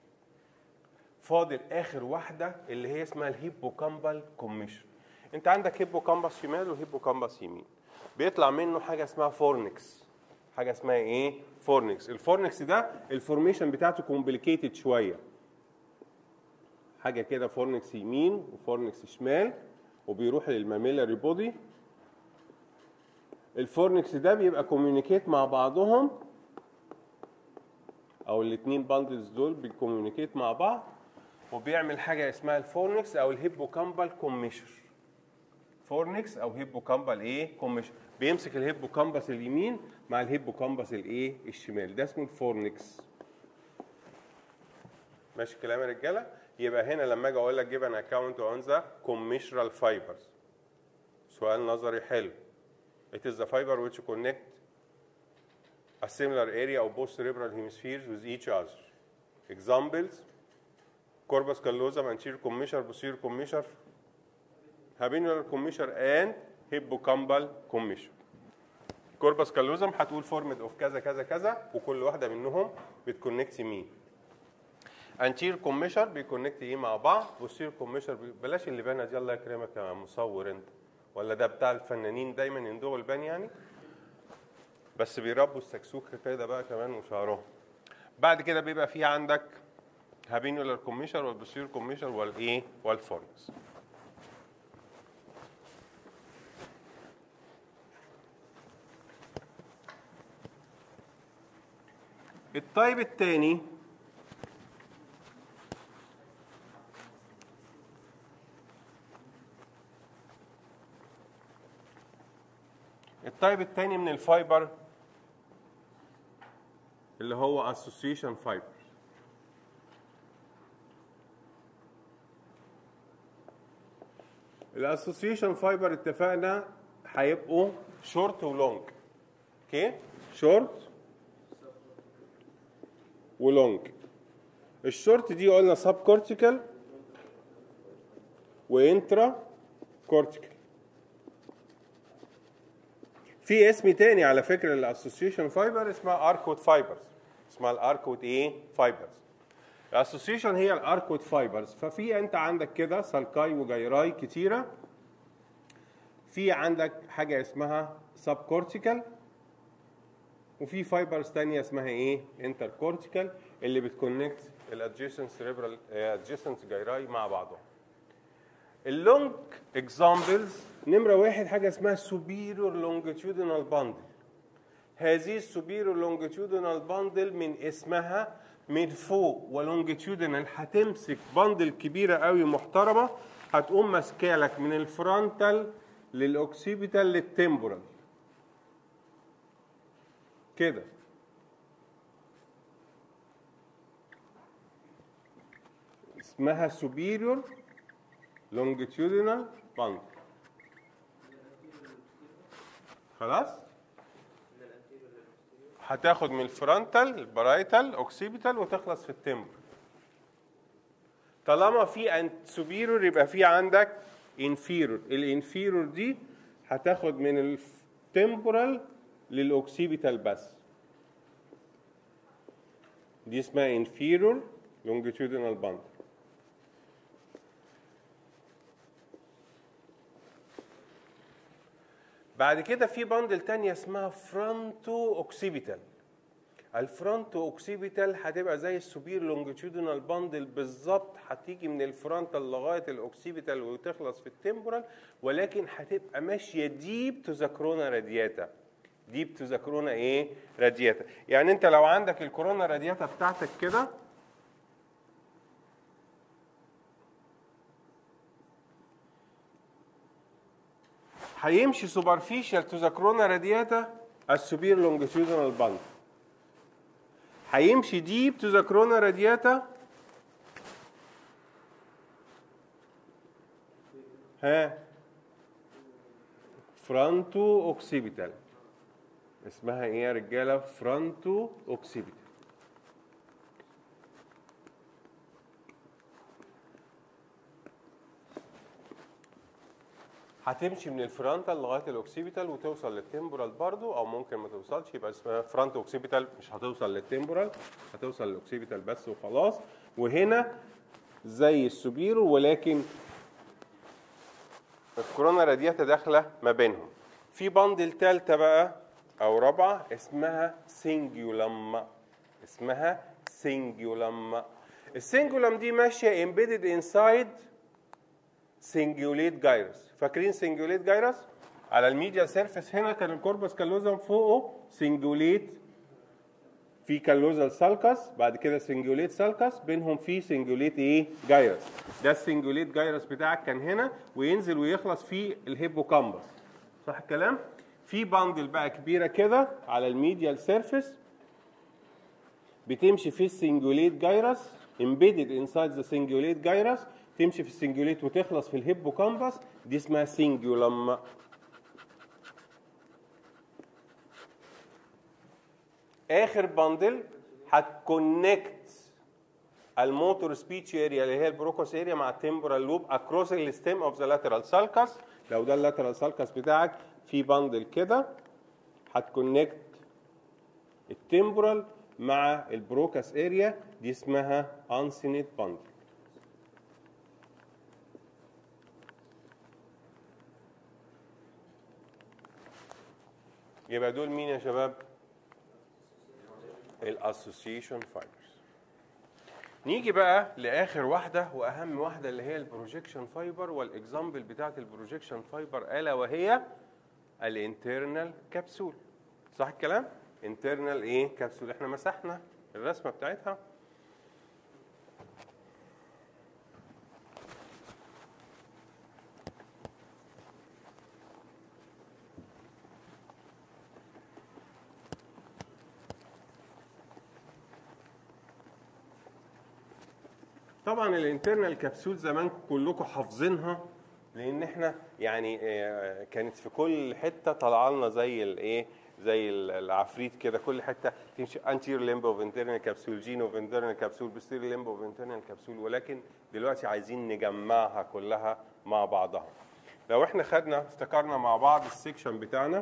فاضل اخر واحده اللي هي اسمها الهيبوكامبال كوميشن انت عندك هيبوكامبس شمال وهيبوكامبس يمين بيطلع منه حاجه اسمها فورنكس حاجه اسمها ايه فورنكس الفورنكس ده الفورميشن بتاعته كومبليكيتد شويه حاجه كده فورنكس يمين وفورنكس شمال وبيروح للماميلاري بودي الفورنكس ده بيبقى كوميونيكيت مع بعضهم او الاثنين باندلز دول بيكوميونيكيت مع بعض وبيعمل حاجه اسمها الفورنكس او الهيبوكامبال كوميشر فورنكس او هيبوكامبال ايه كوميشر بيمسك الهيبوكامبس اليمين مع الهيبوكامبس الايه الشمال ده اسمه الفورنكس ماشي الكلام يا رجاله يبقى هنا لما اجي اقول لك جيب ان اكونت اون ذا كوميشرال فايبرز سؤال نظري حلو it is the fiber which connect a similar area of both cerebral hemispheres with each other examples corpus callosum anterior commissure posterior commissure habenular commissure and hippocampal commissure corpus callosum هتقول formed of كذا كذا كذا وكل واحده منهم بتكونكت مين انتير كوميشر بيكونكت ايه مع بعض بوستير كوميشر بي... بلاش اللبانه دي الله يكرمك يا مصور انت ولا ده بتاع الفنانين دايما يندغوا البان يعني بس بيربوا السكسوكه كده بقى كمان وشعرهم بعد كده بيبقى في عندك هابينولار كوميشر والبوستير كوميشر والايه والفورنكس الطيب الثاني الطيب الثاني من الفايبر اللي هو association fiber الاسوسيشن فايبر اتفقنا هيبقوا شورت ولونج اوكي شورت ولونج الشورت دي قلنا سب كورتيكال وانترا كورتيكال في اسم تاني على فكره للاسوسيشن فايبر اسمها اركوت فايبرز اسمها الاركوت ايه فايبرز الاسوسيشن هي الاركوت فايبرز ففي انت عندك كده سالكاي وجيراي كتيره في عندك حاجه اسمها سب كورتيكال وفي فايبرز تانية اسمها ايه انتر كورتيكال اللي بتكونكت الادجيسنت سيريبرال ادجيسنت جيراي مع بعضهم اللونج اكزامبلز نمره واحد حاجه اسمها superior longitudinal bundle هذه السوبيرو لونجيتيودينال باندل من اسمها من فوق ولونجيتيودينال هتمسك باندل كبيره قوي محترمه هتقوم ماسكه لك من الفرونتال للاوكسيبيتال للتمبورال كده اسمها superior longitudinal bundle خلاص هتاخد من الفرونتال البرايتال اوكسيبيتال وتخلص في التمبر طالما في انت سوبيرور يبقى في عندك انفيرور الانفيرور دي هتاخد من التمبورال للاوكسيبيتال بس دي اسمها انفيرور لونجيتودينال باند بعد كده في باندل تانية اسمها فرونتو اوكسيبيتال الفرونتو اوكسيبيتال هتبقى زي السوبير لونجيتودينال باندل بالظبط هتيجي من الفرونتال لغايه الاوكسيبيتال وتخلص في التمبورال ولكن هتبقى ماشيه ديب تو ذا كورونا رادياتا ديب تو ذا كورونا ايه رادياتا يعني انت لو عندك الكورونا رادياتا بتاعتك كده هيمشي سوبرفيشال تو ذا كورونا رادياتا السوبير لونجيتودينال باند هيمشي ديب تو ذا كورونا رادياتا ها فرونتو اوكسيبيتال اسمها ايه يا رجاله فرونتو اوكسيبيتال هتمشي من الفرونتال لغايه الاوكسيبيتال وتوصل للتمبورال برضو او ممكن ما توصلش يبقى اسمها فرونت اوكسيبيتال مش هتوصل للتمبورال هتوصل للاوكسيبيتال بس وخلاص وهنا زي السوبيرو ولكن الكورونا رادياتا داخله ما بينهم في باندل ثالثه بقى او رابعه اسمها سنجيولم اسمها سنجيولم السنجيولم دي ماشيه امبيدد انسايد سنجيوليت جايروس فاكرين سنجيوليت جايروس على الميديا سيرفيس هنا كان الكوربس كالوزم فوقه سنجيوليت في كالوزال سالكس بعد كده سنجوليت سالكس بينهم في سنجوليت ايه جايرس ده السنجوليت جايرس بتاعك كان هنا وينزل ويخلص في الهيبوكامبس صح الكلام في باندل بقى كبيره كده على الميديال سيرفيس بتمشي في السنجوليت جايرس embedded inside the cingulate gyrus تمشي في السنجوليت وتخلص في الهيبوكامبس دي اسمها سنجولم اخر باندل هتكونكت الموتور سبيتش اريا اللي هي البروكوس اريا مع التمبورال لوب اكروس الستيم اوف ذا لاترال سالكس لو ده اللاترال سالكس بتاعك في باندل كده هتكونكت التمبورال مع البروكاس اريا دي اسمها انسينيت باندل يبقى دول مين يا شباب الاسوسيشن فايبرز نيجي بقى لاخر واحده واهم واحده اللي هي البروجيكشن فايبر والاكزامبل بتاعت البروجيكشن فايبر الا وهي الانترنال كبسول صح الكلام انترنال ايه كبسول احنا مسحنا الرسمه بتاعتها طبعا الانترنال كبسول زمان كلكم حافظينها لان احنا يعني آه، كانت في كل حته طالعه لنا زي الايه زي ال- العفريت كده كل حته تمشي انتير ليمب اوف انترنال كبسول جين اوف انترنال كبسول بستير ليمب اوف انترنال كبسول ولكن دلوقتي عايزين نجمعها كلها مع بعضها لو احنا خدنا افتكرنا مع بعض السكشن بتاعنا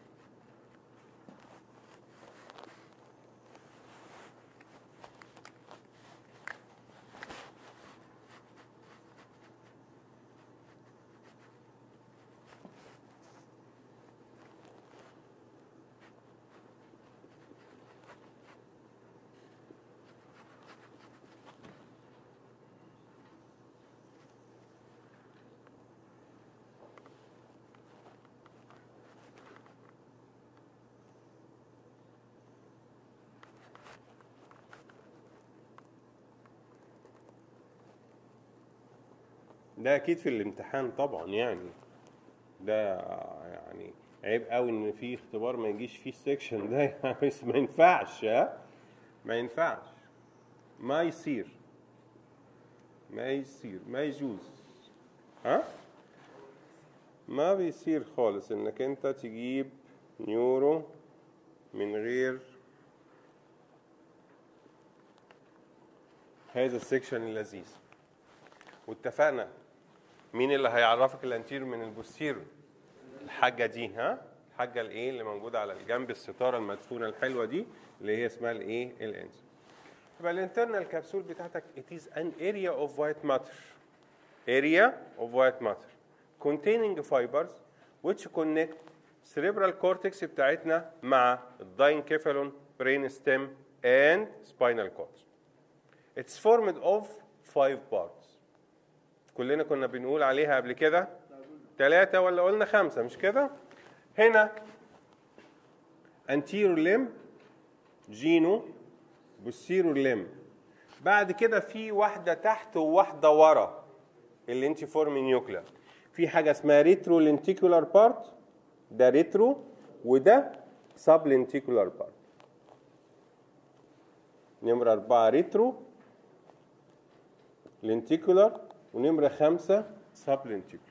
ده اكيد في الامتحان طبعا يعني ده يعني عيب قوي ان في اختبار ما يجيش فيه السكشن ده يعني بس ما ينفعش ها ما ينفعش ما يصير ما يصير ما يجوز ها ما بيصير خالص انك انت تجيب نيورو من غير هذا السكشن اللذيذ واتفقنا مين اللي هيعرفك الانتير من البوستيرو الحاجه دي ها الحاجه الايه اللي موجوده على الجنب الستاره المدفونه الحلوه دي اللي هي اسمها الايه الانس يبقى الانترنال كبسول بتاعتك it is an area of white matter area of white matter containing fibers which connect cerebral cortex بتاعتنا مع الداينكيفالون brain stem and spinal cord it's formed of five parts كلنا كنا بنقول عليها قبل كده ثلاثة ولا قلنا خمسة مش كده؟ هنا anterior limb جينو posterior limb بعد كده في واحدة تحت وواحدة ورا اللي انت فورم نيوكلير في حاجة اسمها ريترو لينتيكولار بارت ده ريترو وده سب لينتيكولار بارت نمرة أربعة ريترو لينتيكولار ونمرة خمسة سب لينتيكولار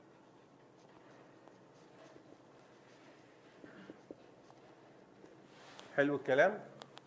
حلو الكلام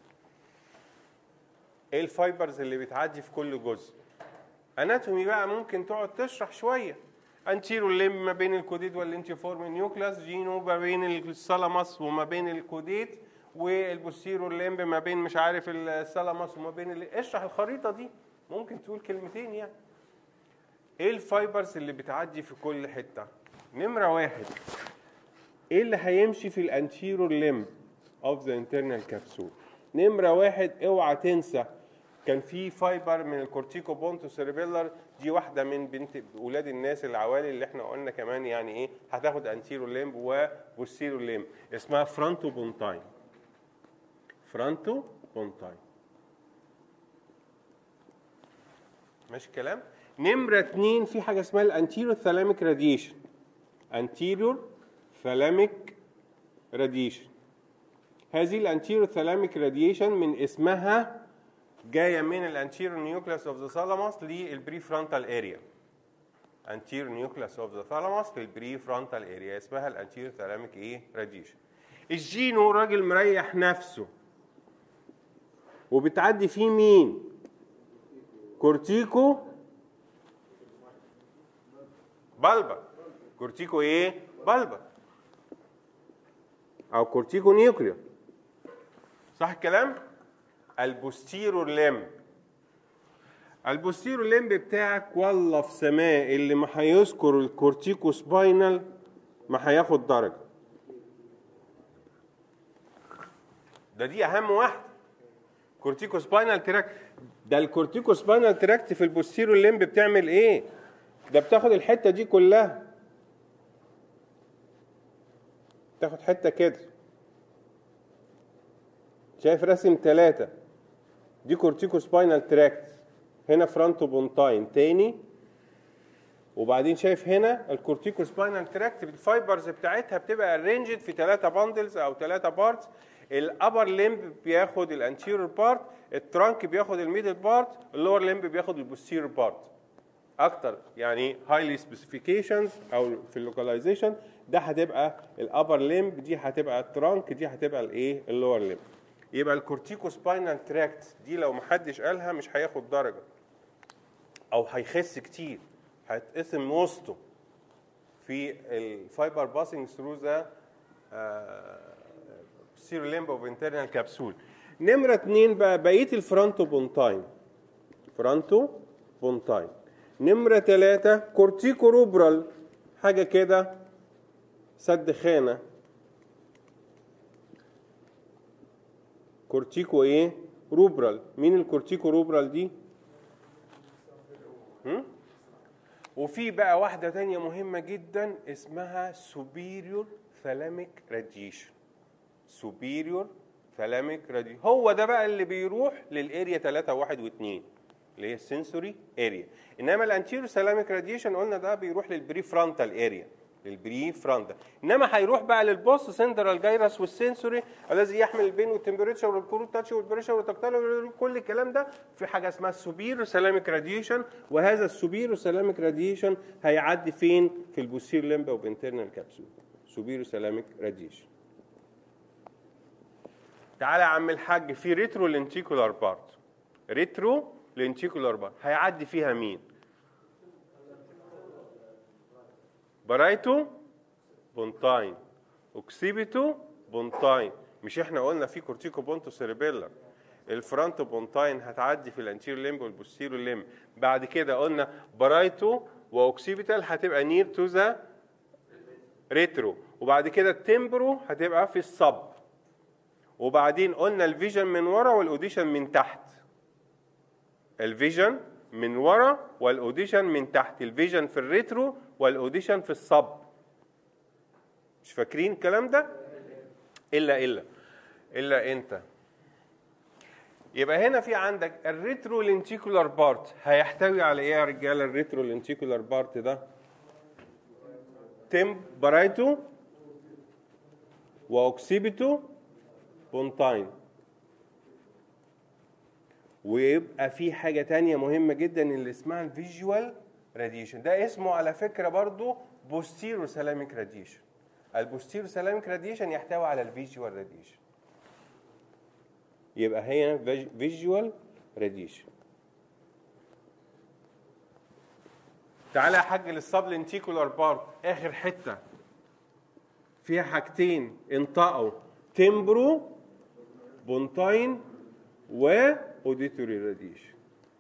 ايه الفايبرز اللي بتعدي في كل جزء اناتومي بقى ممكن تقعد تشرح شويه انتيرو ليم ما بين الكوديد والانتيفورم نيوكلاس جينو ما بين الثالاموس وما بين الكوديد والبوستيرو ليمب ما بين مش عارف الثالاموس وما بين ال... اشرح الخريطه دي ممكن تقول كلمتين يعني ايه الفايبرز اللي بتعدي في كل حته نمره واحد ايه اللي هيمشي في الانتيرور ليمب اوف ذا انترنال كابسول نمره واحد اوعى تنسى كان في فايبر من الكورتيكو بونتو سيربيلر دي واحده من بنت ولاد الناس العوالي اللي احنا قلنا كمان يعني ايه هتاخد انتيرو ليمب وبوستيرو ليمب اسمها فرونتو بونتاين فرونتو بونتاين ماشي الكلام نمرة اتنين في حاجة اسمها الانتيريور ثالاميك راديشن انتيريور ثالاميك راديشن هذه الانتيريور ثالاميك راديشن من اسمها جاية من الانتيريور نيوكليس اوف ذا ثالاموس للبري فرونتال اريا anterior nucleus of the thalamus في البري فرونتال اريا اسمها الانتيريور ثالاميك ايه راديشن الجينو راجل مريح نفسه وبتعدي فيه مين كورتيكو بلبا كورتيكو ايه بلبا او كورتيكو نيوكليو صح الكلام البوستيرور لم البوستيرور لمب بتاعك والله في سماء اللي ما هيذكر الكورتيكو سباينال ما هياخد درجه ده دي اهم واحده كورتيكو سباينال تراكت ده الكورتيكو سباينال تراكت في البوستيرور لمب بتعمل ايه ده بتاخد الحته دي كلها تاخد حته كده شايف رسم ثلاثة دي كورتيكو سباينال تراكت هنا فرونتو بونتاين تاني وبعدين شايف هنا الكورتيكو سباينال تراكت الفايبرز بتاعتها بتبقى ارينجد في ثلاثة باندلز او ثلاثة بارتس الابر ليمب بياخد الانتيريور بارت الترانك بياخد الميدل بارت اللور ليمب بياخد البوستيريور بارت اكتر يعني هايلي سبيسيفيكيشنز او في اللوكاليزيشن ده هتبقى الابر ليمب دي هتبقى الترانك دي هتبقى الايه اللور ليمب يبقى الكورتيكو سباينال تراكت دي لو محدش قالها مش هياخد درجه او هيخس كتير هيتقسم وسطه في الفايبر باسنج ثرو ذا سيرو ليمب اوف انترنال كابسول نمره اتنين بقى بقيه الفرونتو بونتاين فرونتو بونتاين نمره ثلاثة كورتيكو روبرال حاجه كده سد خانه كورتيكو ايه روبرال مين الكورتيكو روبرال دي هم؟ وفي بقى واحدة تانية مهمة جدا اسمها superior thalamic radiation superior thalamic radiation هو ده بقى اللي بيروح للاريا 3 1 و2 اللي هي السنسوري اريا انما الانتيريور ثالاميك راديشن قلنا ده بيروح للبري فرونتال اريا للبري فرونتال انما هيروح بقى للبوست سندرال جايرس والسنسوري الذي يحمل البين والتمبريتشر والكروت تاتش والبريشر والتكتال كل الكلام ده في حاجه اسمها السوبيرو سلاميك راديشن وهذا السوبيرو سلاميك راديشن هيعدي فين في البوستير لمبا اوف انترنال كابسول سوبيرو سلاميك راديشن تعالى يا عم الحاج في ريترو لنتيكولار بارت ريترو لنتيكولار بارت هيعدي فيها مين برايتو بونتاين اوكسيبيتو بونتاين مش احنا قلنا في كورتيكو بونتو سيريبيلر الفرونت بونتاين هتعدي في الانتيريور ليمب والبوستيريور ليمب بعد كده قلنا برايتو واوكسيبيتال هتبقى نير تو ذا ريترو وبعد كده التمبرو هتبقى في الصب وبعدين قلنا الفيجن من ورا والاوديشن من تحت الفيجن من ورا والاوديشن من تحت الفيجن في الريترو والاوديشن في الصب مش فاكرين الكلام ده الا الا الا انت يبقى هنا في عندك الريترو لنتيكولار بارت هيحتوي على ايه يا رجاله الريترو لنتيكولار بارت ده تيم برايتو واوكسيبيتو بونتاين ويبقى في حاجه تانية مهمه جدا اللي اسمها الفيجوال راديشن ده اسمه على فكره برضو بوستيرو سلاميك راديشن البوستيرو سلاميك راديشن يحتوي على الفيجوال راديشن يبقى هي فيجوال راديشن تعالى يا حاج للسبلنتيكولار بارت اخر حته فيها حاجتين انطقوا تمبرو بونتاين واوديتوري راديشن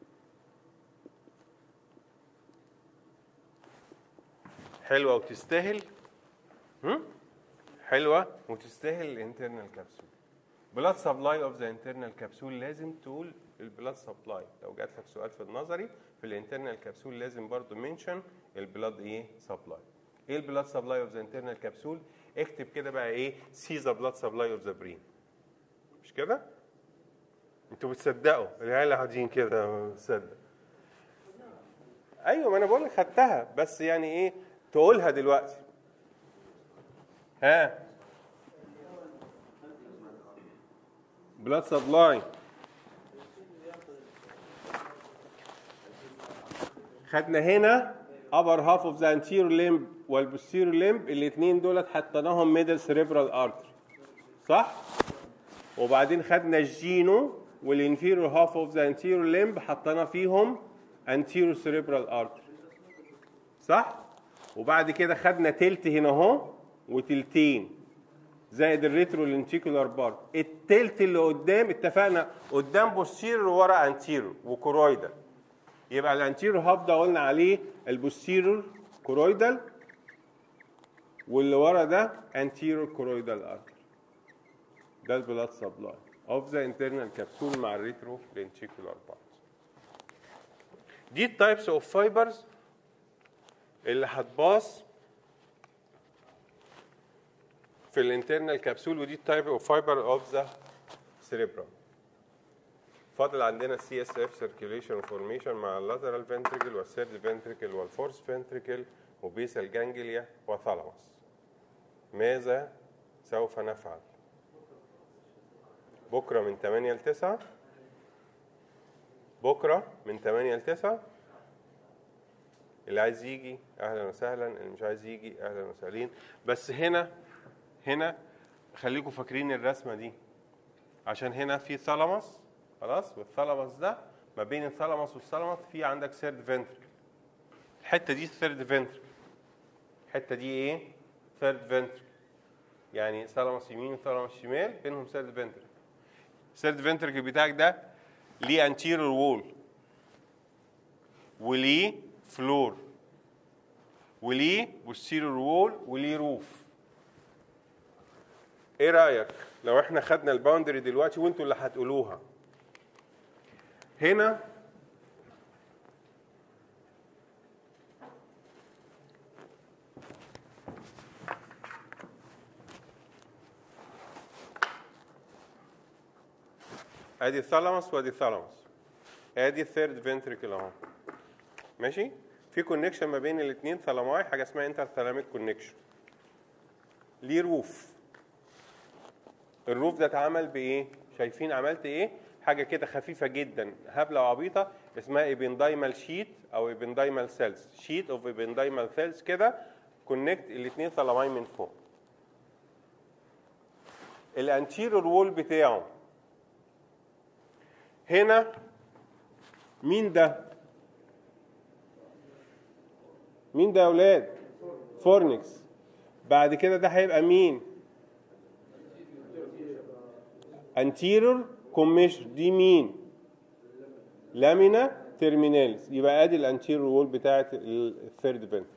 حلوه وتستاهل هم؟ حلوه وتستاهل الانترنال كابسول بلاد سبلاي اوف ذا انترنال كابسول لازم تقول البلاد سبلاي لو جات لك سؤال في النظري في الانترنال كابسول لازم برضو منشن البلاد ايه سبلاي ايه البلاد سبلاي اوف ذا انترنال كابسول اكتب كده بقى ايه سي ذا بلاد سبلاي اوف ذا برين مش كده انتوا بتصدقوا العيال قاعدين كده بتصدق ايوه ما انا بقول لك خدتها بس يعني ايه تقولها دلوقتي ها بلاد سبلاي خدنا هنا upper half of the anterior limb والposterior limb الاثنين دولت حطيناهم middle cerebral artery صح؟ وبعدين خدنا الجينو والانفيرور هاف اوف ذا anterior limb حطينا فيهم anterior cerebral artery صح؟ وبعد كده خدنا تلت هنا اهو وتلتين زائد الريترو لنتيكولار بارت التلت اللي قدام اتفقنا قدام بوستيرور وورا انتيرور وكورويدال يبقى الانتيرور هاف ده قلنا عليه البوستيرور كورويدال واللي ورا ده انتيرور كورويدال ارتر ده البلاد سبلاي اوف ذا انترنال كابسول مع الريترو لنتيكولار بارت دي التايبس اوف فايبرز اللي هتباص في الانترنال كابسول ودي التايب اوف فايبر اوف ذا سيريبرام فاضل عندنا سي اس اف سيركيوليشن فورميشن مع اللاترال فنتريكل والثيرد فنتريكل والفورث فنتريكل وبيسال جانجليا وثالاموس ماذا سوف نفعل بكره من 8 ل 9 بكره من 8 ل 9 اللي عايز يجي اهلا وسهلا اللي مش عايز يجي اهلا وسهلا بس هنا هنا خليكم فاكرين الرسمه دي عشان هنا في ثالاموس خلاص والثالاموس ده ما بين الثالاموس والثالاموس في عندك ثيرد فنتركل الحته دي ثيرد فنتركل الحته دي ايه ثيرد فنتركل يعني ثالاموس يمين وثالاموس شمال بينهم ثيرد فنتركل الثيرد فنتركل بتاعك ده ليه انتيرور وول وليه فلور وليه بوستيرور وول وليه روف ايه رايك لو احنا خدنا الباوندري دلوقتي وانتوا اللي هتقولوها هنا ادي الثالاموس وادي الثالاموس ادي الثيرد فنتريكل اهو ماشي في كونكشن ما بين الاثنين ثالاماي حاجه اسمها انتر ثالاميك كونكشن ليه روف الروف ده اتعمل بايه شايفين عملت ايه حاجه كده خفيفه جدا هبله وعبيطه اسمها ايبندايمال شيت او ايبندايمال سيلز شيت اوف ايبندايمال سيلز كده كونكت الاثنين ثالاماي من فوق الانتيرور وول بتاعه هنا مين ده مين ده يا اولاد فورنكس بعد كده ده هيبقى مين anterior commissure دي مين لامينا تيرميناليس يبقى ادي الانتيرور وول بتاعه الثيرد فنتر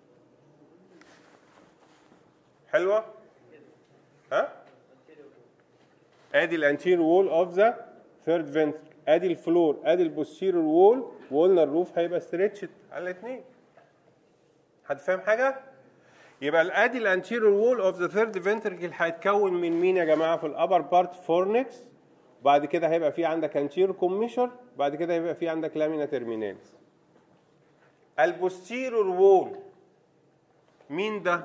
حلوه ها ادي الانتيرور وول اوف ذا ثيرد فنتر ادي الفلور ادي البوستيرور وول وقلنا الروف هيبقى ستريتشد على الاثنين حد فاهم حاجه يبقى ادي الانتيريور وول اوف ذا ثيرد فنتركل هيتكون من مين يا جماعه في الابر بارت فورنكس وبعد كده هيبقى في عندك انتيريور كوميشر بعد كده هيبقى في عندك لامينا تيرمينالز البوستيريور وول مين ده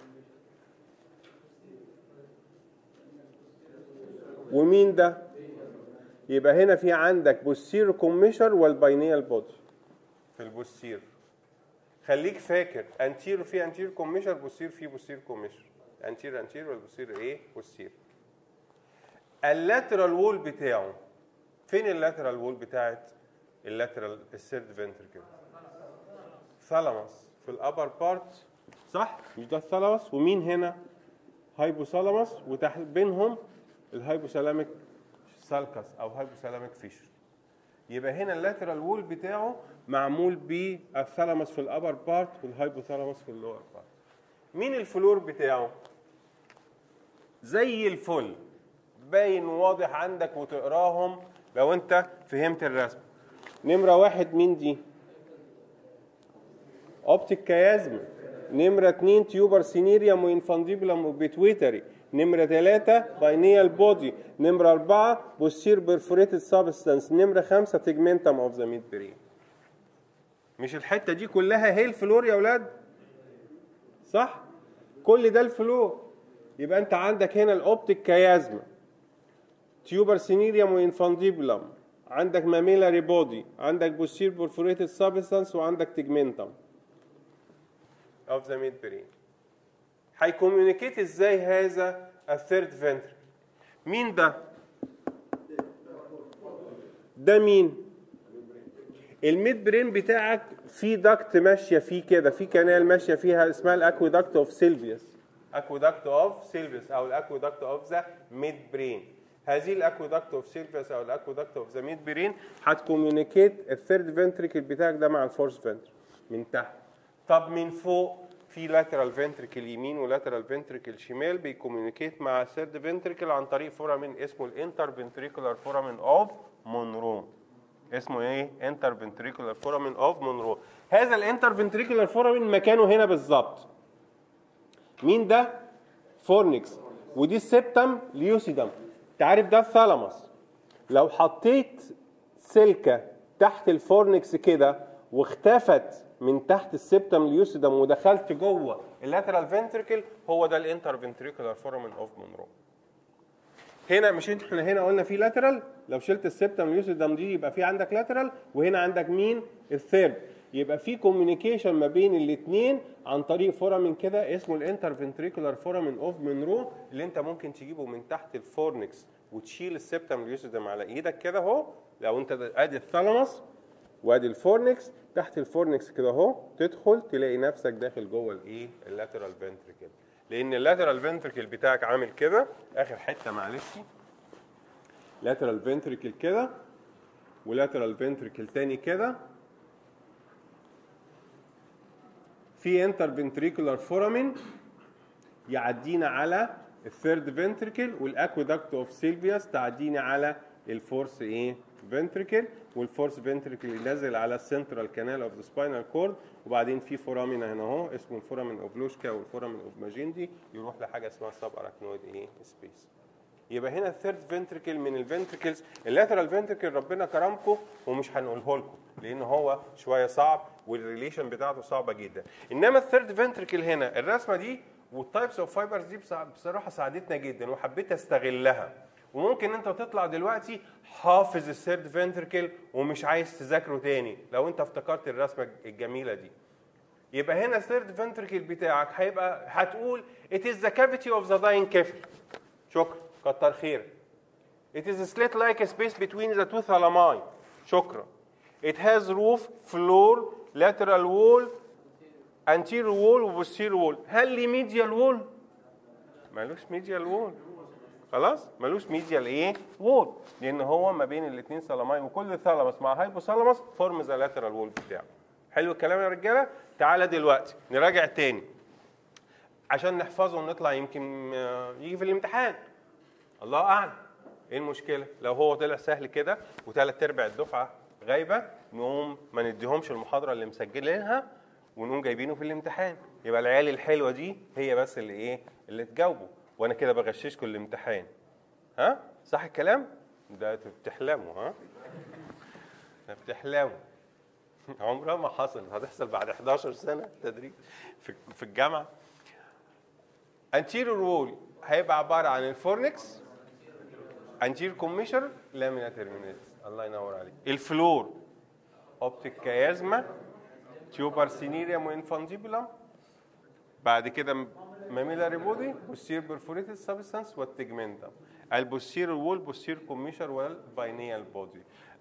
ومين ده يبقى هنا في عندك بوستيريور كوميشر والباينيال بودي في البوستير خليك فاكر انتير في انتير كوميشر بوستير في بوستير كوميشر انتير انتير والبوستير ايه بوستير اللاترال وول بتاعه فين اللاترال وول بتاعت اللاترال السيرد فنتركل ثالاموس في الابر بارت صح مش ده الثالاموس ومين هنا هايبوثالاموس وتحت بينهم الهايبوثالاميك سالكس او هايبوثالاميك فيشر يبقى هنا اللاترال وول بتاعه معمول بالثالاموس في الابر بارت والهايبوثالاموس في اللور بارت مين الفلور بتاعه زي الفل باين واضح عندك وتقراهم لو انت فهمت الرسم نمرة واحد مين دي اوبتيك كيازما نمرة اتنين تيوبر سينيريوم وانفانديبولم وبيتويتري نمرة ثلاثة باينيال بودي نمرة أربعة بوستير بيرفوريتد سابستانس نمرة خمسة تيجمنتم اوف ذا ميد برين مش الحتة دي كلها هي الفلور يا ولاد صح كل ده الفلور يبقى انت عندك هنا الاوبتيك كيازما تيوبر سينيريوم وانفانديبولم عندك ماميلاري بودي عندك بوستير بورفوريتد سابستانس وعندك تيجمنتم اوف ذا ميد برين هيكوميونيكيت ازاي هذا الثيرد فنتركل مين ده ده مين الميد برين بتاعك في داكت ماشيه فيه كده في كانال ماشيه فيها اسمها الاكويدكت اوف سيلفيوس اكويدكت اوف سيلفيوس او الاكويدكت اوف ذا ميد برين هذه الاكويدكت اوف سيلفيوس او الاكويدكت اوف ذا ميد برين هتكوميونيكيت الثيرد فنتريكل بتاعك ده مع الفورث فنتريكل من تحت طب من فوق في لاترال فنتريكل يمين ولاترال فنتريكل شمال بيكوميونيكيت مع الثيرد فنتريكل عن طريق فورامين اسمه الانتر فنتريكولار فورامين اوف مونرو اسمه ايه انتر فنتريكولار فورامين اوف مونرو هذا الانتر فنتريكولار فورامين مكانه هنا بالظبط مين ده فورنكس ودي السبتم ليوسيدم تعرف ده الثالاموس لو حطيت سلكه تحت الفورنكس كده واختفت من تحت السبتم ليوسيدم ودخلت جوه اللاترال فنتريكل هو ده الانتر فنتريكولار فورامين اوف مونرو هنا مش انت احنا هنا قلنا في لاترال لو شلت السبتم ليوسيدم دي يبقى في عندك لاترال وهنا عندك مين الثيرد يبقى في كوميونيكيشن ما بين الاثنين عن طريق فورامين كده اسمه الانتر فنتريكولار فورامين اوف مونرو اللي انت ممكن تجيبه من تحت الفورنكس وتشيل السبتم ليوسيدم على ايدك كده اهو لو انت ادي الثالاموس وادي الفورنكس تحت الفورنكس كده اهو تدخل تلاقي نفسك داخل جوه الايه اللاترال فنتريكل لان اللاترال فنتريكل بتاعك عامل كده اخر حته معلش لاترال فنتريكل كده ولاترال فنتريكل تاني كده في انتر فنتريكولار فورامين يعدينا على الثيرد فنتريكل والاكويدكت اوف سيلفيوس تعدينا على الفورس ايه فنتريكل والفورس فنتريكل ينزل على السنترال كانال اوف ذا سباينال كورد وبعدين في فورامين هنا اهو اسمه الفورامين اوف لوشكا والفورامين اوف ماجيندي يروح لحاجه اسمها سب اراكنويد ايه سبيس يبقى هنا الثيرد فنتريكل من الفنتريكلز اللاترال فنتريكل ربنا كرمكم ومش هنقوله لكم لان هو شويه صعب والريليشن بتاعته صعبه جدا انما الثيرد فنتريكل هنا الرسمه دي والتايبس اوف فايبرز دي بصراحه ساعدتنا جدا وحبيت استغلها وممكن انت تطلع دلوقتي حافظ الثيرد فنتركل ومش عايز تذاكره تاني لو انت افتكرت الرسمه الجميله دي يبقى هنا الثيرد فنتركل بتاعك هيبقى هتقول it is the cavity of the dying كفل شكرا كتر خيرك it is a slit like space between the two thalami شكرا it has roof floor lateral wall anterior wall وposterior wall هل لي medial wall مالوش medial wall خلاص ملوش ميديال ايه وول لان هو ما بين الاثنين سلاماي وكل ثالاموس مع هايبوثالاموس فورم ذا لاترال وول بتاعه حلو الكلام يا رجاله تعالى دلوقتي نراجع تاني عشان نحفظه ونطلع يمكن يجي في الامتحان الله اعلم ايه المشكله لو هو طلع سهل كده وثلاث ارباع الدفعه غايبه نقوم ما نديهمش المحاضره اللي مسجلينها ونقوم جايبينه في الامتحان يبقى العيال الحلوه دي هي بس اللي ايه اللي تجاوبوا وانا كده بغششكم الامتحان ها صح الكلام ده بتحلموا ها ده بتحلموا عمرها ما حصلت هتحصل بعد 11 سنه تدريب في في الجامعه anterior wall هيبقى عباره عن الفورنكس anterior كوميشر لامينا ترمينيتس الله ينور عليك الفلور اوبتيك كيازما تيوبر سينيريوم وانفانجيبولم بعد كده ماميلاري بودي بوستير بيرفوريتد سبستانس والتجمنتم البوستير وول بوستير كوميشر والباينيال بودي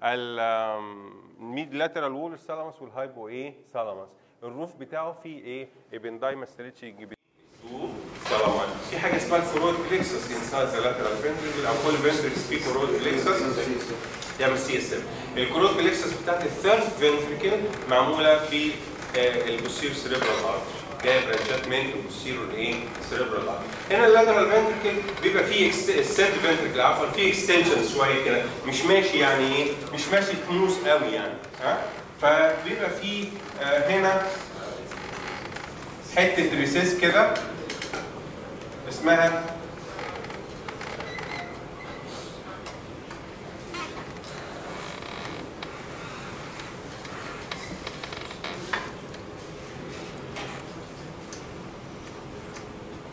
الميد لاترال وول الثالاموس والهايبو ايه ثالاموس الروف بتاعه فيه ايه ابندايما ستريتش جبين في حاجه اسمها الكورود بليكسس انسايد ذا لاترال فنتريكل او كل فنتريكس في كورود بليكسس يعمل سي اس ام الكورود بليكسس بتاعت الثيرد فنتريكل معموله في البوستير سيريبرال ارتري جايه برانشات من البوستيرور ايه سيريبرال ارتري هنا اللاترال فنتريكل بيبقى فيه السيرد فنتريكل عفوا فيه اكستنشن شويه كده مش ماشي يعني ايه مش ماشي سموث قوي يعني ها فبيبقى فيه آه هنا حته ريسيس كده اسمها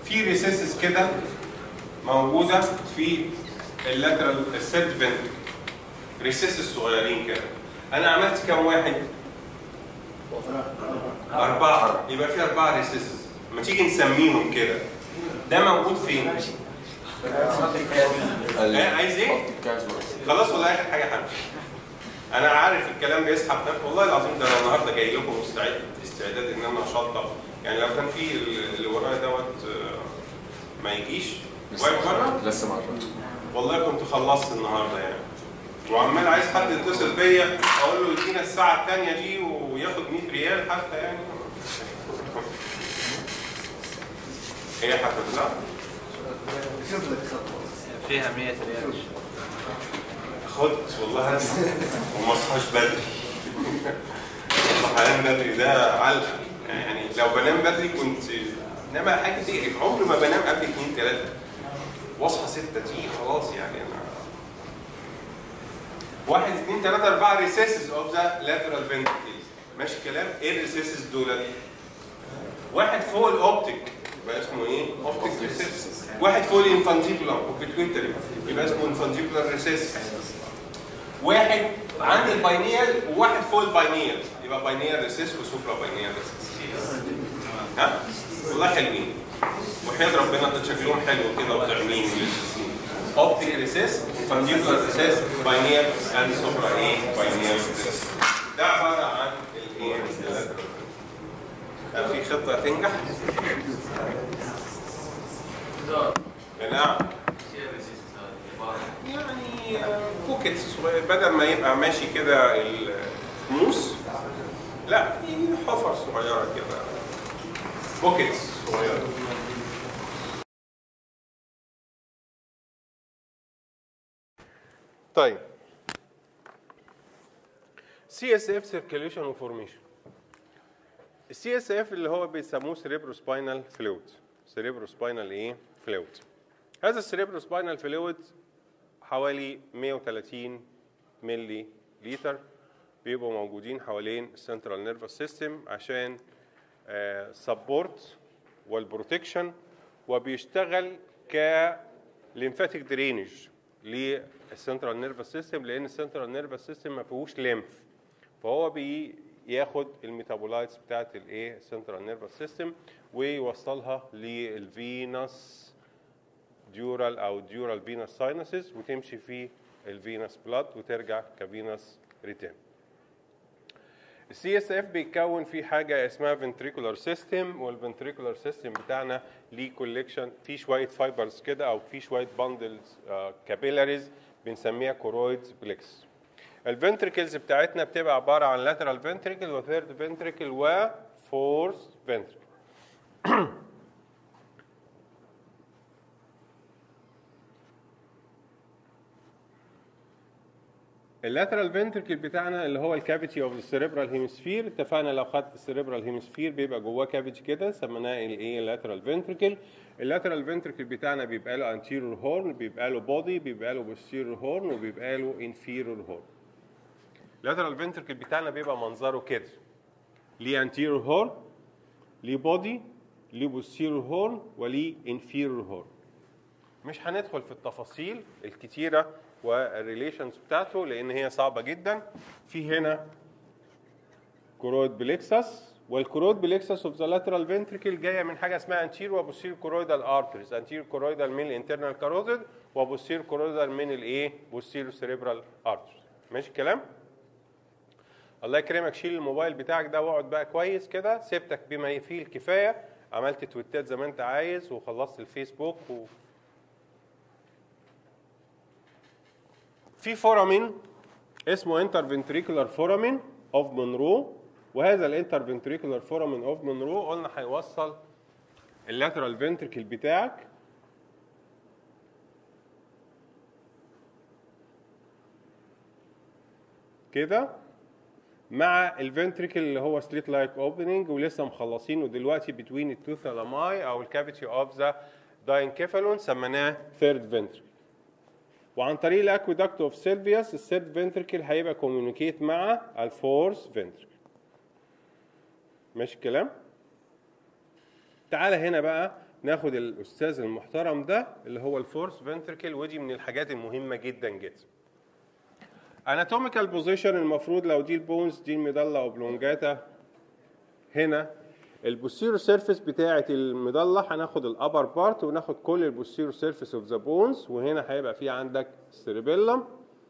في ريسيسز كده موجوده في اللاترال السيرد فنتريكل ريسيسز صغيرين كده انا عملت كام واحد؟ أربعة يبقى في أربعة ريسيسز ما تيجي نسميهم كده ده موجود فين؟ آه، عايز ايه؟ خلاص والله اخر حاجه حاجه انا عارف الكلام بيسحب نفسه والله العظيم ده انا النهارده جاي لكم مستعد استعداد ان انا اشطب يعني لو كان في اللي ورايا دوت آه، ما يجيش واقف بره لسه ما عرفت والله كنت خلصت النهارده يعني وعمال عايز حد يتصل بيا اقول له يدينا الساعه الثانيه دي وياخد 100 ريال حتى يعني هي هتطلع فيها 100 ريال خد والله أنا وما اصحاش بدري الصحيان بدري ده علقه يعني لو بنام بدري كنت انما حاجه تقرف عمري ما بنام قبل 2 3 واصحى 6 دي خلاص يعني انا واحد اثنين ثلاثة أربعة ريسيسز اوف ذا لاترال فنتريكلز ماشي الكلام؟ ايه الريسيسز دول؟ واحد فوق الاوبتيك يبقى اسمه ايه؟ اوبتيك ريسيسز واحد فوق الانفانتيبولار وبيتويتري يبقى اسمه انفانتيبولار ريسيسز واحد عند الباينيال وواحد فوق الباينيال يبقى باينيال ريسيس وسوبرا باينيال ريسيس ها والله حلوين وحياة ربنا شكلهم حلو كده وطعمين ولذيذين اوبتيك ريسيس فانديبولار ريسيس باينيال اند سوبرا ايه باينيال ريسيس ده عباره عن الايه هل في خطه تنجح؟ نعم يعني بوكيتس صغير بدل ما يبقى ماشي كده الموس لا في حفر صغيره كده بوكيتس صغيره طيب سي اس اف سيركيليشن وفورميشن السي اس اف اللي هو بيسموه سيريبرو سباينال فلويد سيريبرو سباينال ايه فلويد هذا السيريبرو سباينال فلويد حوالي 130 ملي لتر بيبقوا موجودين حوالين السنترال نيرفس سيستم عشان سبورت والبروتكشن وبيشتغل ك ليمفاتيك درينج للسنترال نيرفس سيستم لان السنترال نيرفس سيستم ما فيهوش ليمف فهو بياخد الميتابولايتس بتاعت الايه السنترال نيرفس سيستم ويوصلها للفينس ديورال او ديورال فينس ساينسز وتمشي في الفينس بلاد وترجع كفينس ريتين السي اس اف بيتكون في حاجه اسمها فنتريكولار سيستم والفنتريكولار سيستم بتاعنا ليه كوليكشن في شويه فايبرز كده او في شويه باندلز كابيلاريز بنسميها كورويدز بليكس الفنتريكلز بتاعتنا بتبقى عباره عن لاترال فنتريكل وثيرد فنتريكل وفورث فنتريكل اللاترال فنتركل بتاعنا اللي هو الكافيتي اوف السيريبرال هيمسفير اتفقنا لو خدت السيريبرال هيمسفير بيبقى جواه كافيتي كده سميناه الايه اللاترال فنتركل اللاترال فنتركل بتاعنا بيبقى له انتيرور هورن بيبقى له بودي بيبقى له بوستيرور هورن وبيبقى له انفيرور هورن اللاترال فنتركل بتاعنا بيبقى منظره كده ليه انتيرور هورن ليه بودي ليه بوستيرور هورن وليه انفيرور هورن مش هندخل في التفاصيل الكتيره والريليشنز بتاعته لان هي صعبه جدا في هنا كورويد بليكسس والكورويد بليكسس اوف ذا لاترال فنتريكل جايه من حاجه اسمها انتير وبوستير كورويدال ارتريز انتير كورويدال من الانترنال كاروتيد وبوستير كورويدال من الايه بوستير سيريبرال ارتريز ماشي الكلام الله يكرمك شيل الموبايل بتاعك ده واقعد بقى كويس كده سبتك بما فيه الكفايه عملت تويتات زي ما انت عايز وخلصت الفيسبوك و... في فورامين اسمه انترفنتريكولار فورامين اوف مونرو وهذا الانترفنتريكولار فورامين اوف مونرو قلنا هيوصل اللاترال فنتريكل بتاعك كده مع الفنتريكل اللي هو سليت لايك اوبننج ولسه مخلصينه دلوقتي بتوين التو ثالاماي او الكافيتي اوف ذا داينكيفالون سميناه ثيرد فنتريكل وعن طريق الاكويدكت اوف سيلفيوس الثيرد فنتركل هيبقى كوميونيكيت مع الفورث فنتركل ماشي الكلام تعالى هنا بقى ناخد الاستاذ المحترم ده اللي هو الفورس فنتركل ودي من الحاجات المهمه جدا جدا اناتوميكال بوزيشن المفروض لو دي البونز دي المضله اوبلونجاتا هنا البوستيرو سيرفيس بتاعه المضله هناخد الابر بارت وناخد كل البوستيرو سيرفيس اوف ذا بونز وهنا هيبقى في عندك سيربيلم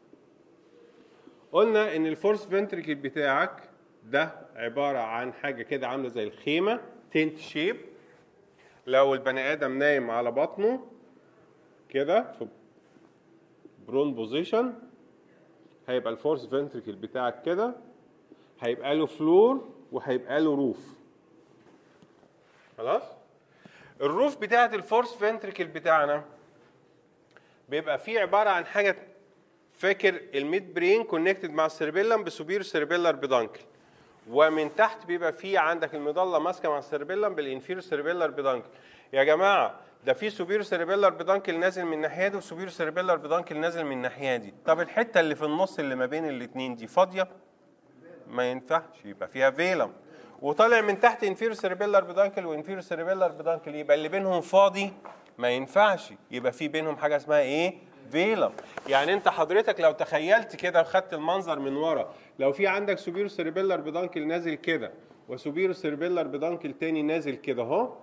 قلنا ان الفورس فنتريكل بتاعك ده عباره عن حاجه كده عامله زي الخيمه تنت شيب لو البني ادم نايم على بطنه كده في برون بوزيشن هيبقى الفورس فنتريكل بتاعك كده هيبقى له فلور وهيبقى له روف خلاص الروف بتاعت الفورس فنتريكل بتاعنا بيبقى فيه عباره عن حاجه فاكر الميد برين كونكتد مع السيربيلم بسوبير سيربيلر بدانكل ومن تحت بيبقى فيه عندك المظله ماسكه مع السيربيلم بالانفير سيربيلر بدانكل يا جماعه ده في سوبير سيربيلر بدانكل نازل من الناحيه دي وسوبير سيربيلر بدانكل نازل من الناحيه دي طب الحته اللي في النص اللي ما بين الاثنين دي فاضيه ما ينفعش يبقى فيها فيلم وطالع من تحت انفير سيربيلر بدانكل وانفير سيربيلر بدانكل يبقى اللي بينهم فاضي ما ينفعش يبقى في بينهم حاجه اسمها ايه فيلم يعني انت حضرتك لو تخيلت كده وخدت المنظر من ورا لو في عندك سوبير سيربيلر بدانكل نازل كده وسوبير سيربيلر بدانكل تاني نازل كده اهو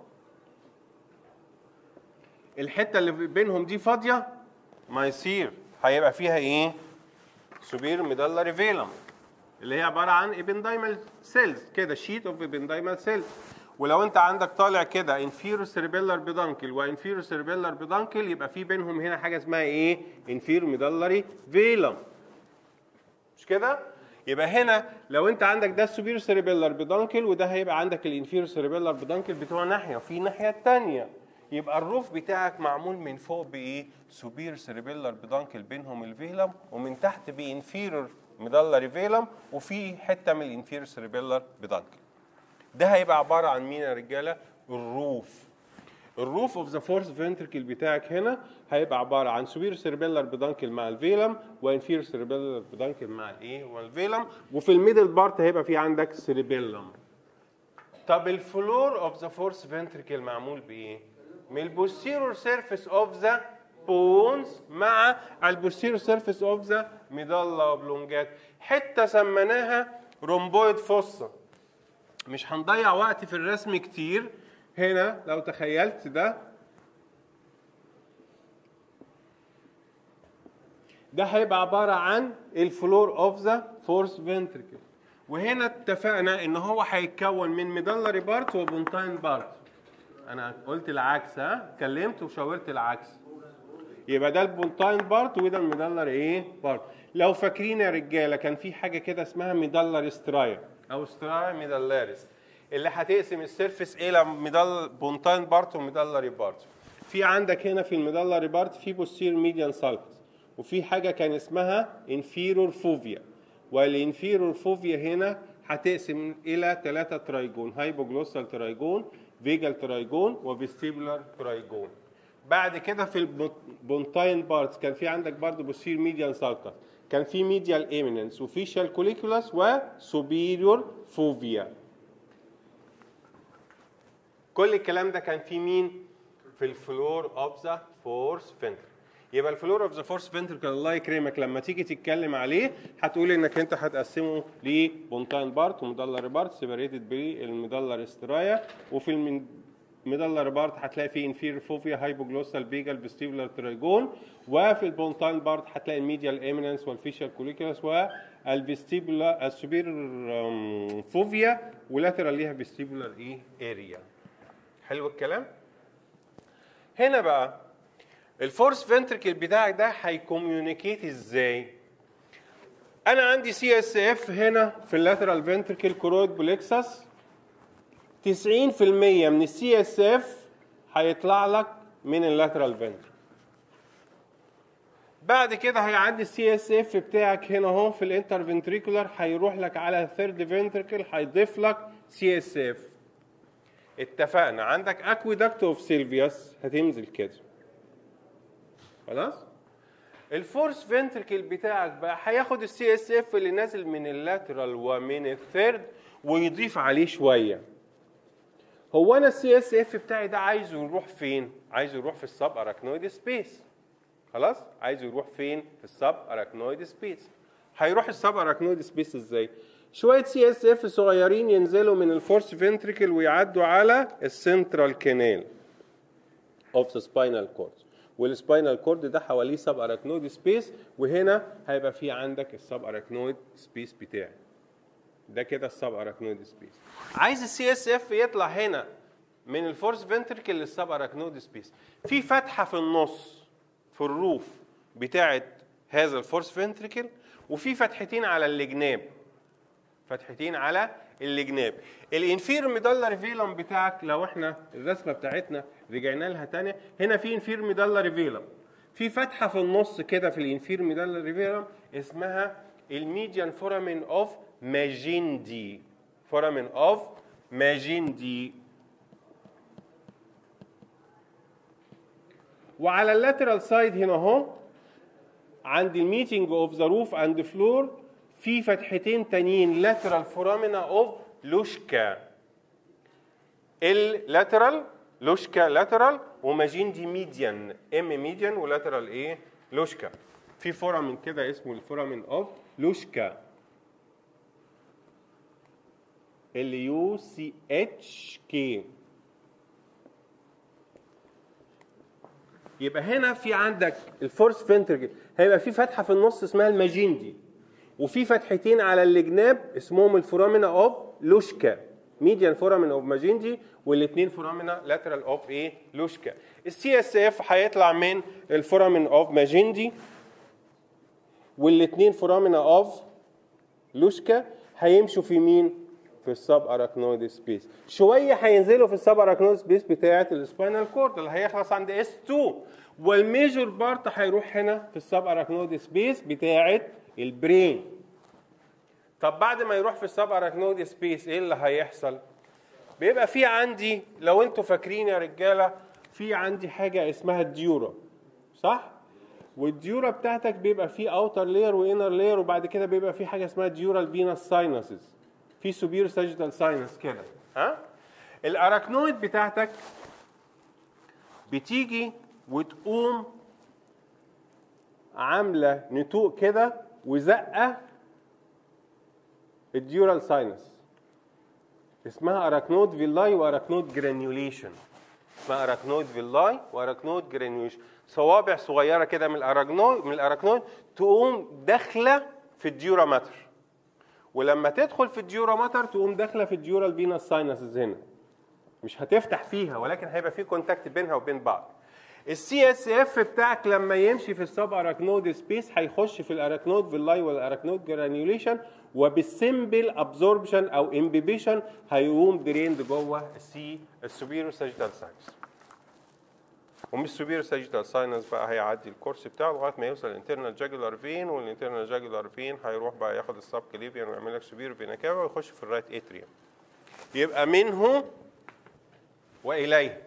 الحته اللي بينهم دي فاضيه ما يصير هيبقى فيها ايه سوبير ميدالري فيلم اللي هي عباره عن ابندايمال سيلز كده شيت اوف ابندايمال سيلز ولو انت عندك طالع كده انفيرو سيربيلر بدانكل وانفيرو سيربيلر بدانكل يبقى في بينهم هنا حاجه اسمها ايه انفيرو ميدالري فيلم مش كده يبقى هنا لو انت عندك ده السوبيرو سيربيلر بدانكل وده هيبقى عندك الانفيرو سيربيلر بدانكل بتوع ناحيه وفي الناحيه الثانيه يبقى الروف بتاعك معمول من فوق بايه سوبير سيربيلر بدانكل بينهم الفيلم ومن تحت بانفيرور ميدالري فيلم وفي حته من الانفيرور سيربيلر بدانكل ده هيبقى عباره عن مين يا رجاله الروف الروف اوف ذا فورس فنتركل بتاعك هنا هيبقى عباره عن سوبير سيربيلر بدانكل مع الفيلم وانفير سيربيلر بدانكل مع الايه والفيلم وفي الميدل بارت هيبقى في عندك سيربيلم طب الفلور اوف ذا فورس فنتركل معمول بايه من البوستيرور سيرفيس اوف ذا بونز مع البوستيرور سيرفيس اوف ذا ميدالا اوبلونجات حته سميناها رومبويد فوسا مش هنضيع وقت في الرسم كتير هنا لو تخيلت ده ده هيبقى عباره عن الفلور اوف ذا فورس فنتركل وهنا اتفقنا ان هو هيتكون من ميدالري بارت وبونتاين بارت انا قلت العكس ها اتكلمت وشاورت العكس يبقى ده البونتاين بارت وده الميدالر ايه بارت لو فاكرين يا رجاله كان في حاجه كده اسمها ميدالر سترايا او سترايا ميدالاريس اللي هتقسم السيرفيس الى ميدال بونتاين بارت وميدالري بارت في عندك هنا في الميدالري بارت في بوستير ميديان سالكس وفي حاجه كان اسمها انفيرور فوفيا والانفيرور فوفيا هنا هتقسم الى ثلاثه ترايجون هايبوجلوسال ترايجون فيجال ترايجون وفيستيبولار ترايجون بعد كده في البونتاين بارتس كان في عندك برضه بوستير ميديان سالكس كان في ميديال ايميننس وفي شالكوليكولاس وسوبيريور فوفيا كل الكلام ده كان في مين في الفلور اوف ذا فورس فنتر يبقى الفلور اوف ذا فورس فنتركل الله يكرمك لما تيجي تتكلم عليه هتقول انك انت هتقسمه لبونتاين بارت ومدلر بارت سيبريتد بالمدلر استرايا وفي المدلر بارت هتلاقي فيه انفير فوفيا هايبوجلوسال فيجال فيستيبولار ترايجون وفي البونتاين بارت هتلاقي الميديال ايميننس والفيشال كوليكولاس والفيستيبولا السوبير فوفيا ولاترال ليها فيستيبولار ايه اريا حلو الكلام هنا بقى الفورس فنتركل بتاعك ده هيكوميونيكيت ازاي انا عندي سي اس اف هنا في اللاترال فنتركل كرويد بوليكسس 90% من السي اس اف هيطلع لك من اللاترال فنتركل بعد كده هيعدي السي اس اف بتاعك هنا اهو في الانتر فنتريكولار هيروح لك على الثيرد فنتركل هيضيف لك سي اس اف اتفقنا عندك اكويدكت اوف سيلفيوس هتنزل كده خلاص الفورس فنتركل بتاعك بقى هياخد السي اس اف اللي نازل من اللاترال ومن الثيرد ويضيف عليه شويه هو انا السي اس اف بتاعي ده عايزه يروح فين عايزه يروح في السب اراكنويد سبيس خلاص عايزه يروح فين في السب اراكنويد سبيس هيروح السب اراكنويد سبيس ازاي شويه سي اس اف صغيرين ينزلوا من الفورس فنتريكل ويعدوا على السنترال كانال اوف ذا سباينال كورد والسباينال كورد ده حواليه سب اراكنويد سبيس وهنا هيبقى في عندك السب اراكنويد سبيس بتاعي ده كده السب اراكنويد سبيس عايز السي اس اف يطلع هنا من الفورس فنتريكل للسب اراكنويد سبيس في فتحه في النص في الروف بتاعه هذا الفورس فنتريكل وفي فتحتين على الجناب فتحتين على الجناب الانفير ميدالر فيلم بتاعك لو احنا الرسمه بتاعتنا رجعنا لها تاني هنا في انفير ميدالر فيلم في فتحه في النص كده في الانفير ميدالر فيلم اسمها الميديان فورامين اوف ماجيندي فورامين اوف ماجيندي وعلى اللاترال سايد هنا اهو عند الميتنج اوف ذا روف اند فلور في فتحتين تانيين لاترال فورامينا اوف لوشكا اللاترال لوشكا لاترال وماجيندي ميديان ام ميديان ولاترال ايه لوشكا في فورامين كده اسمه الفورامين اوف لوشكا ال يو سي اتش كي يبقى هنا في عندك الفورس فنترجل هيبقى في فتحه في النص اسمها الماجيندي وفي فتحتين على الجناب اسمهم الفورامينا اوف لوشكا ميديان فورامين اوف ماجيندي والاثنين فورامينا لاترال اوف ايه لوشكا السي اس اف هيطلع من الفورامين اوف ماجيندي والاثنين فورامينا اوف لوشكا هيمشوا في مين في السب اراكنويد سبيس شويه هينزلوا في السب اراكنويد سبيس بتاعه السباينال كورد اللي هيخلص عند اس 2 والميجور بارت هيروح هنا في السب اراكنويد سبيس بتاعه البرين طب بعد ما يروح في السب اراكنويد سبيس ايه اللي هيحصل بيبقى في عندي لو انتوا فاكرين يا رجاله في عندي حاجه اسمها الديورا صح والديورا بتاعتك بيبقى فيه اوتر لاير وانر لاير وبعد كده بيبقى في حاجه اسمها ديورال فينس ساينسز في سوبير ساجيتال ساينس كده ها الاراكنويد بتاعتك بتيجي وتقوم عامله نتوء كده وزقه الديورال ساينس اسمها اراكنود فيلاي واراكنود جرانيوليشن اسمها اراكنود فيلاي واراكنود جرانيوليشن صوابع صغيره كده من الاراكنود من الاراكنود تقوم داخله في الديورا ماتر ولما تدخل في الديورا ماتر تقوم داخله في الديورال فينس ساينسز هنا مش هتفتح فيها ولكن هيبقى في كونتاكت بينها وبين بعض السي اس اف بتاعك لما يمشي في السب اراكنود سبيس هيخش في الاراكنود فيلاي والاراكنود جرانيوليشن وبالسمبل ابزوربشن او امبيبيشن هيقوم دريند جوه السي السوبيرو ساجيتال ساينس ومن السوبيرو ساجيتال ساينس بقى هيعدي الكورس بتاعه لغايه ما يوصل الانترنال جاجولار فين والانترنال جاجولار فين هيروح بقى ياخد السب كليفيان ويعمل لك سوبيرو فينا كافا ويخش في الرايت اتريوم يبقى منه واليه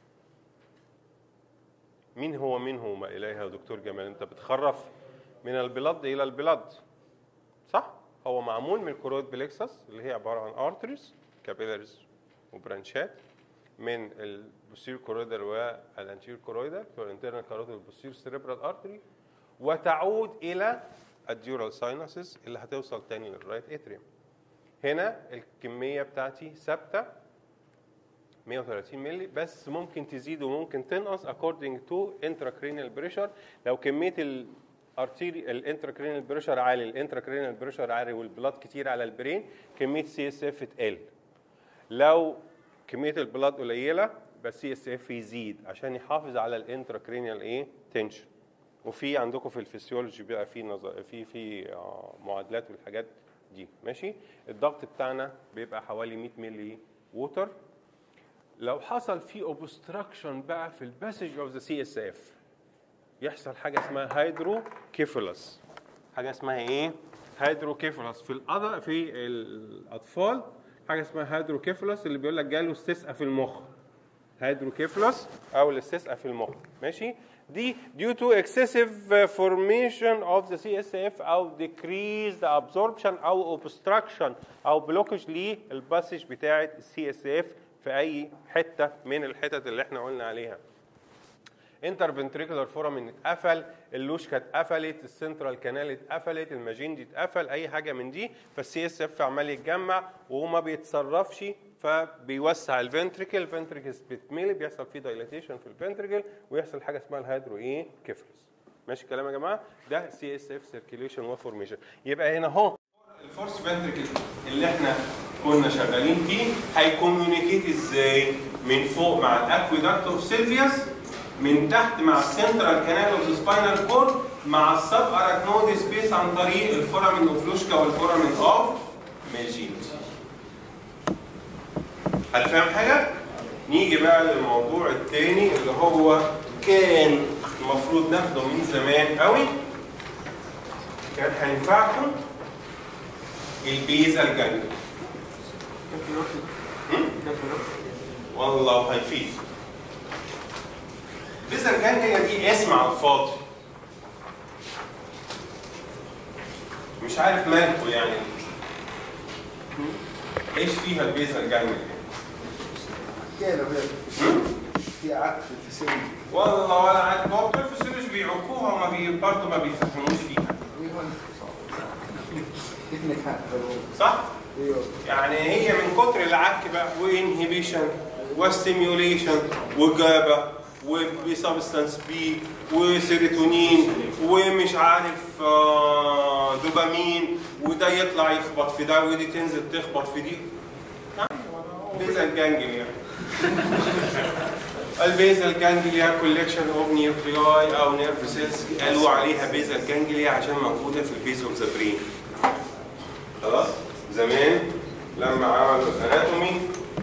مين هو منه وما اليه يا دكتور جمال انت بتخرف من البلد الى البلد صح هو معمول من الكرويد بليكسس اللي هي عباره عن ارتريز كابيلاريز وبرانشات من البوستير كورويدال والانتير كورويدال والانترنال كاروتيد والبوستير سيريبرال ارتري وتعود الى الديورال ساينسز اللي هتوصل تاني للرايت اتريوم هنا الكميه بتاعتي ثابته 130 مللي بس ممكن تزيد وممكن تنقص according to intracranial pressure لو كميه الارتيري الانتراكرينال بريشر عالي الانتراكرينال بريشر عالي والبلاد كتير على البرين كميه سي اس اف تقل لو كميه البلاد قليله بس سي اس اف يزيد عشان يحافظ على الانتراكرينال ايه تنشن وفي عندكم في الفسيولوجي بيبقى في نظر في في آه، معادلات والحاجات دي ماشي الضغط بتاعنا بيبقى حوالي 100 ملي ووتر لو حصل في اوبستراكشن بقى في الباسج اوف ذا سي اس اف يحصل حاجه اسمها هيدروكيفالس حاجه اسمها ايه هيدروكيفالس في الأض... في الاطفال حاجه اسمها هيدروكيفالس اللي بيقول لك جاله استسقاء في المخ هيدروكيفالس او الاستسقاء في المخ ماشي دي due to excessive formation of the CSF او decreased absorption او obstruction او blockage للباسج بتاعه السي اس اف في في اي حته من الحتت اللي احنا قلنا عليها انتر فنتريكولار فورامين اتقفل اللوشكا اتقفلت السنترال كانال اتقفلت الماجندي اتقفل اي حاجه من دي فالسي اس اف عمال يتجمع وما بيتصرفش فبيوسع الفنتريكل الفنتريكلز بتتملي بيحصل فيه دايلاتيشن في الفنتريكل ويحصل حاجه اسمها الهيدرو ايه كيفلس ماشي الكلام يا جماعه ده سي اس اف سيركيليشن وفورميشن يبقى هنا اهو الفورس فنتريكل اللي احنا كنا شغالين فيه هيكوميونيكيت ازاي من فوق مع الاكويدكت اوف سيلفيوس من تحت مع السنترال كانال اوف سباينال كورد مع السب اراكنود سبيس عن طريق الفورامين اوف لوشكا والفورامين اوف ميجيت هل فاهم حاجه؟ نيجي بقى للموضوع الثاني اللي هو كان المفروض ناخده من زمان قوي كان هينفعكم البيزا الجانجل والله هيفيد البيزا الجانجل دي اسم على الفاضي مش عارف مالكوا يعني ايش فيها البيزا الجانجل كده في عكس في سن والله ولا عاد هو بتوع الفسيولوجي بيعكوها وما بي برضه ما بيفهموش فيها صح؟ ايوه يعني هي من كتر العك بقى وانهبيشن وستيميوليشن وجابا وسبستانس بي وسيروتونين ومش عارف آه، دوبامين وده يطلع يخبط في ده ودي تنزل تخبط في دي بيزل جانجليا البيزل جانجليا كولكشن اوف نيوكلياي او نيرف سيلز قالوا عليها بيزل جانجليا عشان موجوده في البيز اوف ذا برين خلاص زمان لما عملوا الاناتومي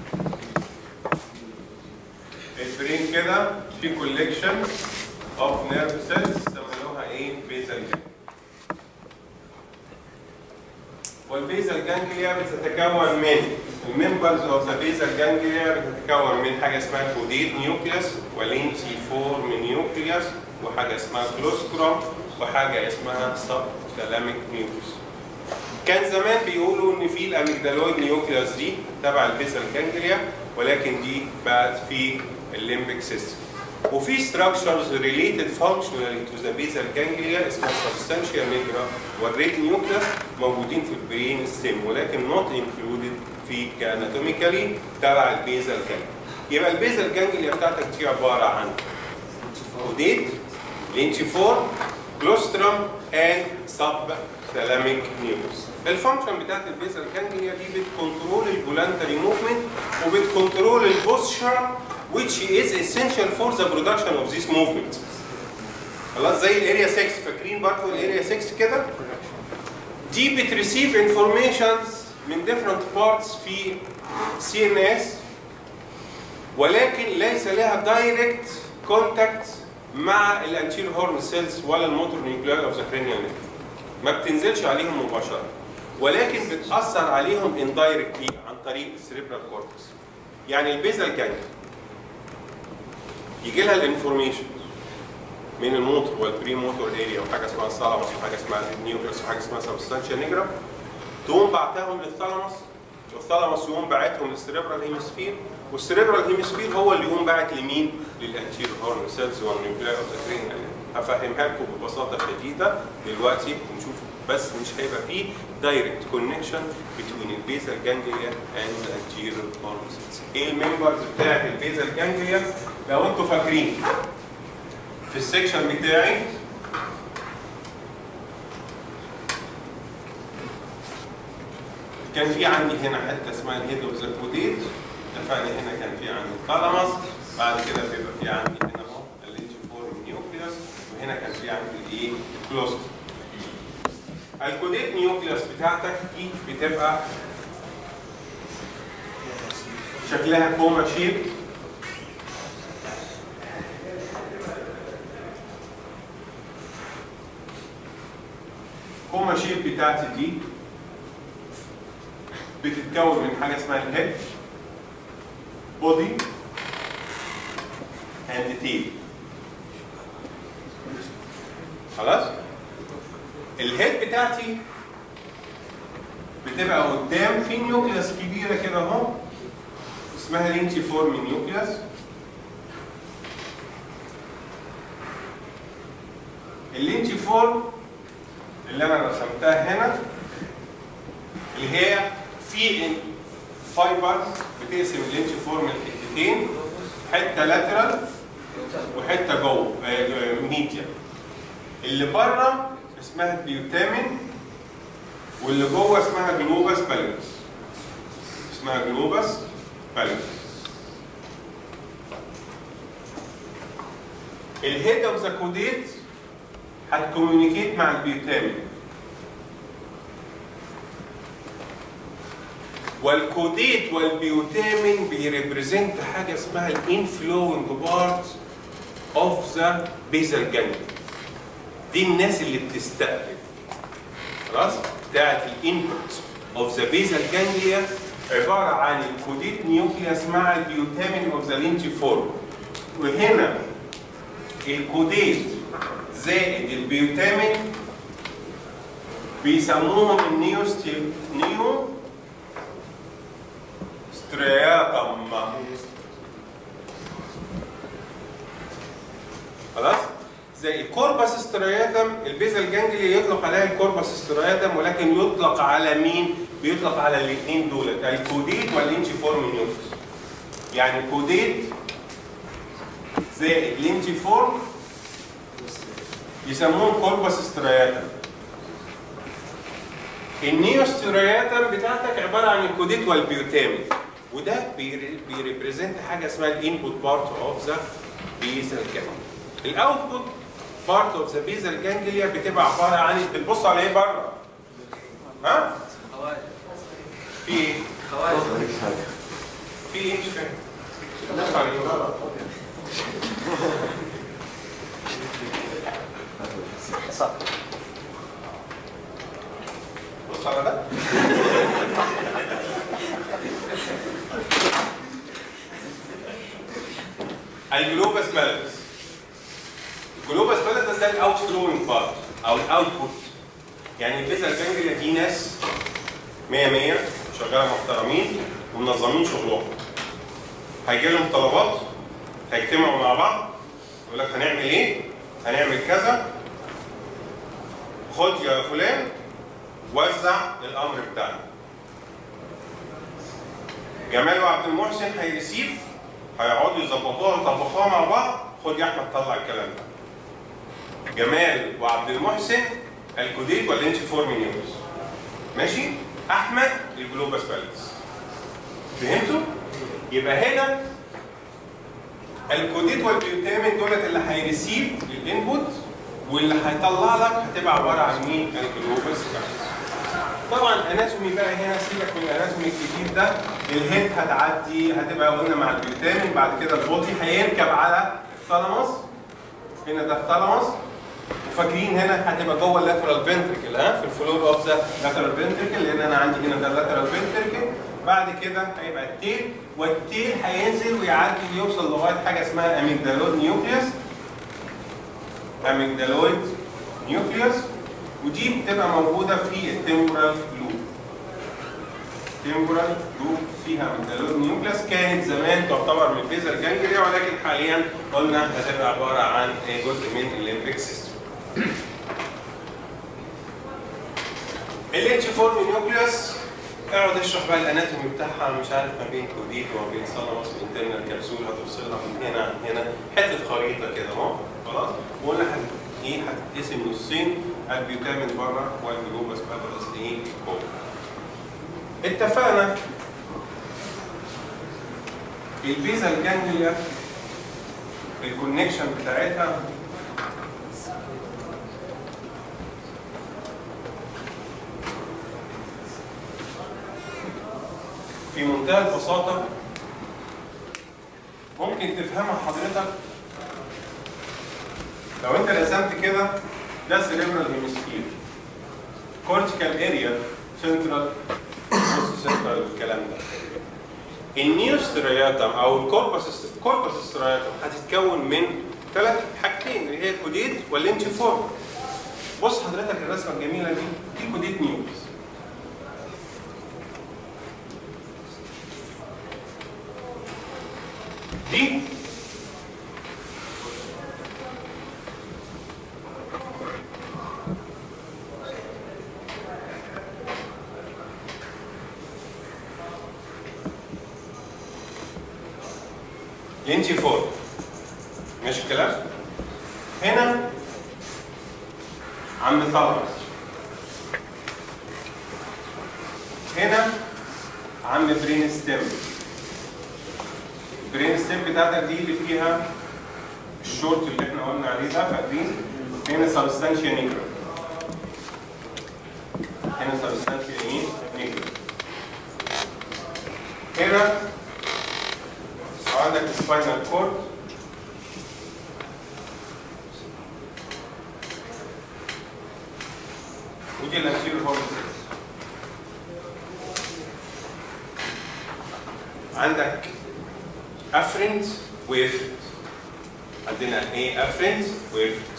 البرين كده في كولكشن اوف نيرف سيلز سموها ايه بيزل جانجليا والبيزل جانجليا بتتكون من الممبرز اوف ذا بيزل جانجليا بتتكون من حاجه اسمها كوديت نيوكليوس ولينسي فورم نيوكليوس وحاجه اسمها كلوسكروم وحاجه اسمها سب ثالاميك نيوكليوس كان زمان بيقولوا ان في الاميجدالويد نيوكليوس دي تبع البيزل جانجليا ولكن دي بقت في الليمبيك سيستم وفي structures related functionally to the basal ganglia اسمها substantia nigra والريت نيوكليس موجودين في البرين ستيم ولكن not included في كاناتوميكالي تبع البيزل جانجليا يبقى البيزل جانجليا بتاعتك دي عباره عن كوديت لينشيفور كلوسترم اند سب ثالاميك نيوكليس الفانكشن بتاعت البيزل جانجليا دي بتكنترول الفولانتري موفمنت وبتكنترول البوستشر which is essential for the production of this movement خلاص زي الاريا 6 فاكرين برضه الاريا 6 كده دي بتريسيف انفورميشنز من different parts في سي ان اس ولكن ليس لها دايركت كونتاكت مع الانتير هورن سيلز ولا الموتور نيوكليار اوف ذا cranial nerve ما بتنزلش عليهم مباشره ولكن بتاثر عليهم اندايركتلي عن طريق السريبرال كورتكس يعني البيزل جانج يجي لها الانفورميشن من الموتور والبري موتور اريا وحاجه اسمها الثالاموس وحاجه اسمها النيوكليوس وحاجه اسمها سبستانشيا نيجرا تقوم بعتهم للثالاموس والثالاموس يقوم باعتهم للسريبرال هيمسفير والسريبرال هيمسفير هو اللي يقوم باعت لمين؟ للانتير هورن سيلز والنيوكليار اوف ذا كرينيال هفهمها لكم ببساطه شديده دلوقتي ونشوف بس مش هيبقى فيه دايركت كونكشن بين البيزل جانجليا اند الانتير هورن سيلز ايه الممبرز بتاعت البيزل جانجليا لو انتوا فاكرين في السكشن بتاعي كان في عندي هنا حته اسمها الهيد اوف ذا كوديت اتفقنا هنا كان في عندي الثالاموس بعد كده بيبقى في عندي هنا اهو اللينج فورم نيوكليوس وهنا كان في عندي الايه كلوست الكوديت نيوكليوس بتاعتك دي بتبقى شكلها كوما شيب كوما شيب بتاعتي دي بتتكون من حاجه اسمها الهيد بودي اند تيل خلاص الهيد بتاعتي بتبقى قدام في نيوكليوس كبيره كده اهو اسمها لينتي فورم نيوكليوس اللينتي فورم اللي انا رسمتها هنا اللي هي في فايبر بتقسم اللينتي فورم لحتتين حته لاترال وحته جوه ميديا اللي بره اسمها بيوتامين واللي جوه اسمها جلوباس بالانس اسمها جلوباس بالانس الهيد اوف ذا كوديت هتكوميونيكيت مع البيوتامين والكوديت والبيوتامين بيريبريزنت حاجه اسمها الانفلوينج بارت اوف ذا بيزل جانجليا دي الناس اللي بتستقبل خلاص بتاعت الانبوت اوف ذا بيزل جانجليا عباره عن الكوديت نيوكليوس مع البيوتامين اوف ذا لينجي فورم وهنا الكوديت زائد البيوتامين بيسموهم النيو نيو سترياتم خلاص زي الكوربس سترياتم البيزل جانجلي يطلق عليها الكوربس سترياتم ولكن يطلق على مين؟ بيطلق على الاثنين دول الكوديت واللينشي فورم نيوكليوس يعني كوديت زائد لينشي فورم يسموهم كوربس سترياتم النيوسترياتم بتاعتك عباره عن الكوديت والبيوتامين وده بيريبريزنت حاجه اسمها الانبوت بارت اوف ذا بيزل جانجليا الاوتبوت بارت اوف ذا بيزل جانجليا بتبقى عباره عن بتبص على ايه بره؟ ها؟ خوارج في ايه؟ خوارج في ايه مش فاهم؟ بتبص على ايه؟ بص على ده الجلوبس بالانس الجلوبس بالانس ده الاوت فلوينج بارت او الاوتبوت يعني الفيزا الجانجليا دي ناس 100 100 شغاله محترمين ومنظمين شغلهم هيجي لهم طلبات هيجتمعوا مع بعض يقول لك هنعمل ايه؟ هنعمل كذا خد يا فلان وزع الامر بتاعنا جمال وعبد المحسن هيرسيف هيقعدوا يظبطوها ويطبقوها مع بعض خد يا احمد طلع الكلام ده جمال وعبد المحسن الكوديت والانش فورم نيوز ماشي احمد الجلوبس بالانس فهمتوا يبقى هنا الكوديت والبيوتامين دولت اللي هيرسيف الانبوت واللي هيطلع لك هتبقى عباره عن مين الجلوبس بالانس طبعا اناتومي بقى هنا سيبك من الاناتومي الكتير ده الهيد هتعدي هتبقى قلنا مع البيوتامين بعد كده البودي هيركب على الثالاموس هنا ده الثالاموس وفاكرين هنا هتبقى جوه اللاترال فنتريكل ها في الفلور اوف ذا لاترال فنتريكل لان انا عندي هنا ده اللاترال فنتريكل بعد كده هيبقى التيل والتيل هينزل ويعدي ويوصل لغايه حاجه اسمها اميجدالويد نيوكليوس اميجدالويد نيوكليوس ودي بتبقى موجوده في التمبرال لوب تمبرال لوب فيها اميجدالويد نيوكليوس كانت زمان تعتبر من البيزل جانجليا ولكن حاليا قلنا هتبقى عباره عن جزء من الليمبيك سيستم الاتش فورم نيوكليوس اقعد اشرح بقى الاناتومي بتاعها مش عارف ما بين كوديت وما بين سالاموس وانترنال كبسول هتفصلها من هنا عن هنا حته خريطه كده اهو خلاص وقلنا هت ايه هتتقسم نصين البيوتامين بره والجلوبس بادرس ايه جوه اتفقنا البيزا الجانجليا الكونكشن بتاعتها في منتهى البساطة ممكن تفهمها حضرتك لو انت رسمت كده ده سيريبرال هيمسفير كورتيكال اريا سنترال بوست سنترال والكلام ده النيوسترياتم او الكوربس الكوربس سترياتم هتتكون من ثلاث حاجتين اللي هي كوديت والانتيفورم بص حضرتك الرسمه الجميله دي دي كوديت نيوكليس لينتي فور ماشي الكلام هنا عند ثالموس هنا عند برين ستيم البرين ستيم بتاعتك دي اللي فيها الشورت اللي احنا قلنا عليه ده فاكرين هنا سبستانشيا نيجرا هنا سبستانشيا ايه نيجرا هنا عندك سباينال كورد ودي الانتيريور هورمونز عندك افرنت وافرنت عندنا ايه افرنت وافرنت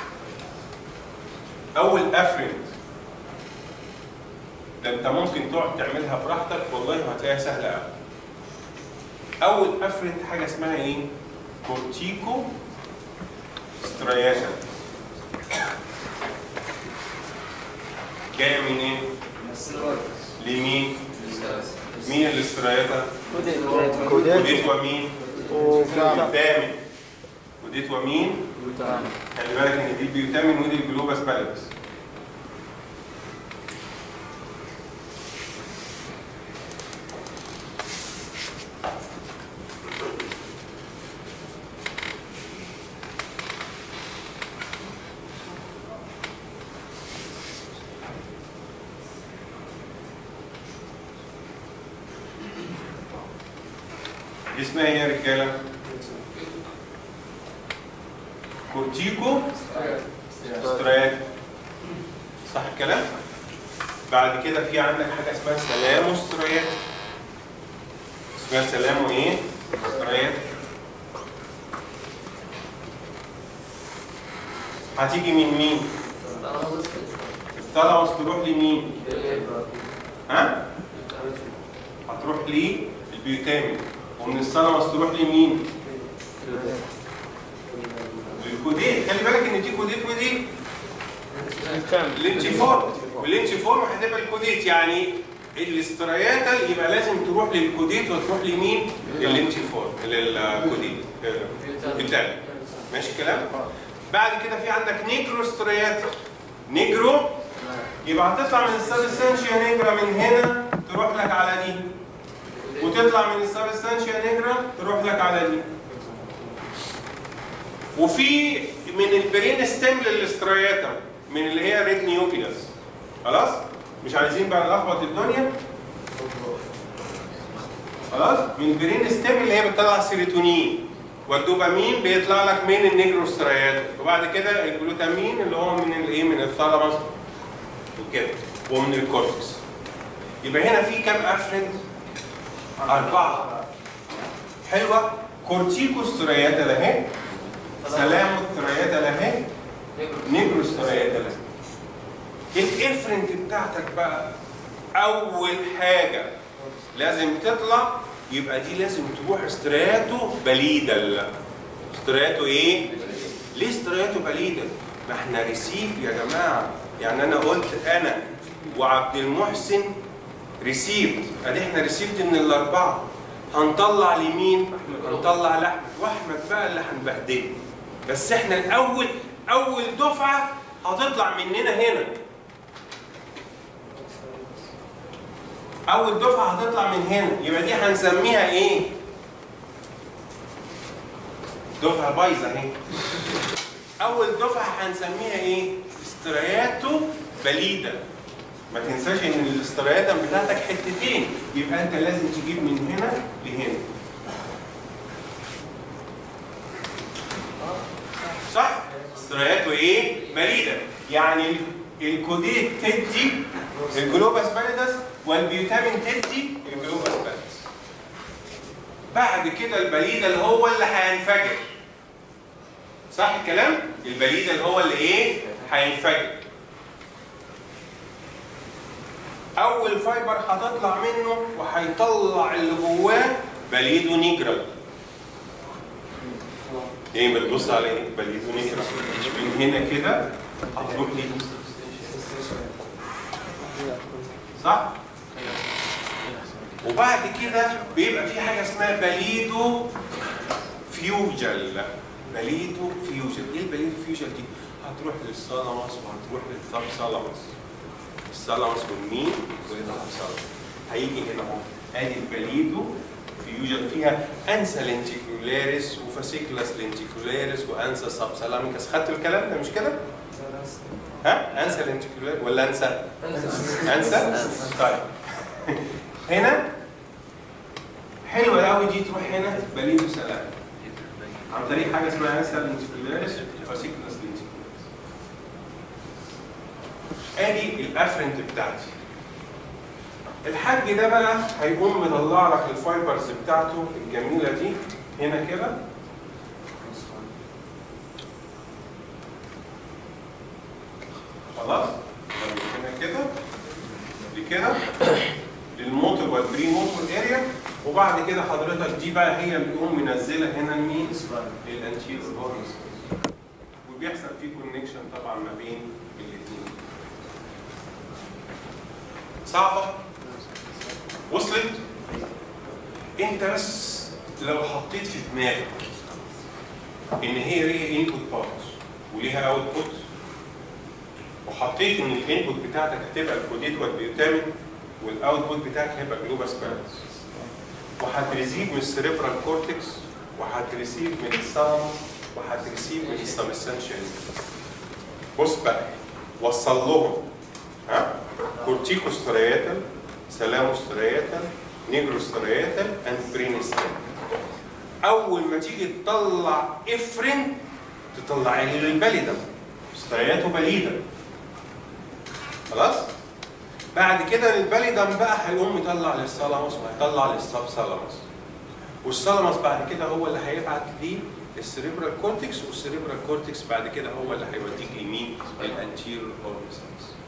اول افرنت ده انت ممكن تقعد تعملها براحتك والله هتلاقيها سهله قوي اول افرنت حاجه اسمها ايه كورتيكو سترياتا جايه منين لمين مين الاسترياتا كودات وديت ومين الثامن وديت ومين خلي بالك ان دي البيوتامين ودي الجلوباس بالانس دي اسمها ايه يا رجاله؟ كورتيكو ستريات صح الكلام؟ بعد كده في عندك حاجه اسمها سلامو ستريات اسمها سلامو ايه؟ ستريات هتيجي من مين؟ الثالاموس تروح لمين؟ ها؟ هتروح للبيوتامين ومن الثالاموس تروح لمين؟ للكوديت خلي بالك ان دي كوديت ودي الانتيفور والانتيفور هتبقى الكوديت يعني الاسترياتال يبقى لازم تروح للكوديت وتروح لمين؟ للانتيفور للكوديت بالتالي ماشي الكلام؟ بعد كده في عندك نيجرو سترياتال نيجرو يبقى هتطلع من السبستانشيا نيجرا من هنا تروح لك على دي وتطلع من السبستانشيا نيجرا تروح لك على دي وفي من البرين ستيم للاسترياتا من اللي هي ريد نيوكليوس خلاص مش عايزين بقى نلخبط الدنيا خلاص من البرين ستيم اللي هي بتطلع السيروتونين والدوبامين بيطلع لك من النيجروستريات وبعد كده الجلوتامين اللي هو من الايه من الثالاموس وكده ومن الكورتكس يبقى هنا في كام افرنت؟ أربعة حلوة كورتيكوسترياتا لهي سلاموسترياتا لهي نيجروسترياتا لهي الافرنت بتاعتك بقى أول حاجة لازم تطلع يبقى دي لازم تروح استرياتو بليدل استرياتو ايه؟ ليه استرياتو بليدل؟ ما احنا ريسيف يا جماعه يعني انا قلت انا وعبد المحسن ريسيفد ادي احنا ريسيفد من الاربعه هنطلع لمين؟ هنطلع لاحمد واحمد بقى اللي هنبهدله بس احنا الاول اول دفعه هتطلع مننا هنا اول دفعه هتطلع من هنا يبقى دي هنسميها ايه؟ دفعه بايظه اهي اول دفعه هنسميها ايه؟ استرياتو بليده ما تنساش ان الاسترياتا بتاعتك حتتين يبقى انت لازم تجيب من هنا لهنا صح؟ استرياتو ايه؟ بليده يعني الكوديت تدي الجلوباس باليدس والبيوتامين تدي الجلوباس باليدس بعد كده البليده اللي هو اللي هينفجر صح الكلام؟ البليده اللي هو اللي ايه؟ هينفجر اول فايبر هتطلع منه وهيطلع اللي جواه بليدو نيجرا ايه بتبص على ايه؟ بليدو نيجرا من هنا كده هتروح ليه؟ صح؟ وبعد كده بيبقى في حاجه اسمها بليدو فيوجل باليتو فيوجل ايه الباليتو فيوجل دي؟ هتروح للثالاموس وهتروح للثالاموس الثالاموس والمين والثالاموس هيجي هنا اهو ادي الباليتو فيوجن فيها انسا لنتيكولاريس وفاسيكولاس لنتيكولاريس وانسا سبسالاميكس خدتوا الكلام ده مش كده؟ ها؟ انسا لنتيكولار ولا انسا؟ انسا؟ طيب هنا حلوه قوي دي تروح هنا باليدو سلام عن طريق حاجه اسمها انسا لنتيكولاريس وفاسيكولاس لنتيكولاريس ادي الافرنت بتاعتي الحاج ده بقى هيقوم مطلع لك الفايبرز بتاعته الجميله دي هنا كده خلاص هنا كده دي كده للموتور والبري موتور اريا وبعد كده حضرتك دي بقى هي اللي تقوم منزله هنا المين الانتيريور هورنز وبيحصل فيه كونكشن طبعا ما بين الاثنين صعبه وصلت انت بس لو حطيت في دماغك ان هي ليها انبوت بارت وليها اوتبوت وحطيت ان الانبوت بتاعتك هتبقى الكوديت والبيوتامين والاوتبوت بتاعك هيبقى جلوباس بارنس وهتريسيف من السريبرال كورتكس وهتريسيف من الثالاموس وهتريسيف من السبستانشال بص بقى وصل لهم ها كورتيكوسترياتال سلاموسترياتال نيجروسترياتال اند برينستال اول ما تيجي تطلع افرين تطلع لي البليدم سترياتو بليدم خلاص بعد كده البليدم بقى هيقوم يطلع للثالاموس وهيطلع للسب ثالاموس والثالاموس بعد كده هو اللي هيبعت ليه السريبرال كورتكس والسريبرال كورتكس بعد كده هو اللي هيوديك لمين؟ الانتيريور اوربيسالز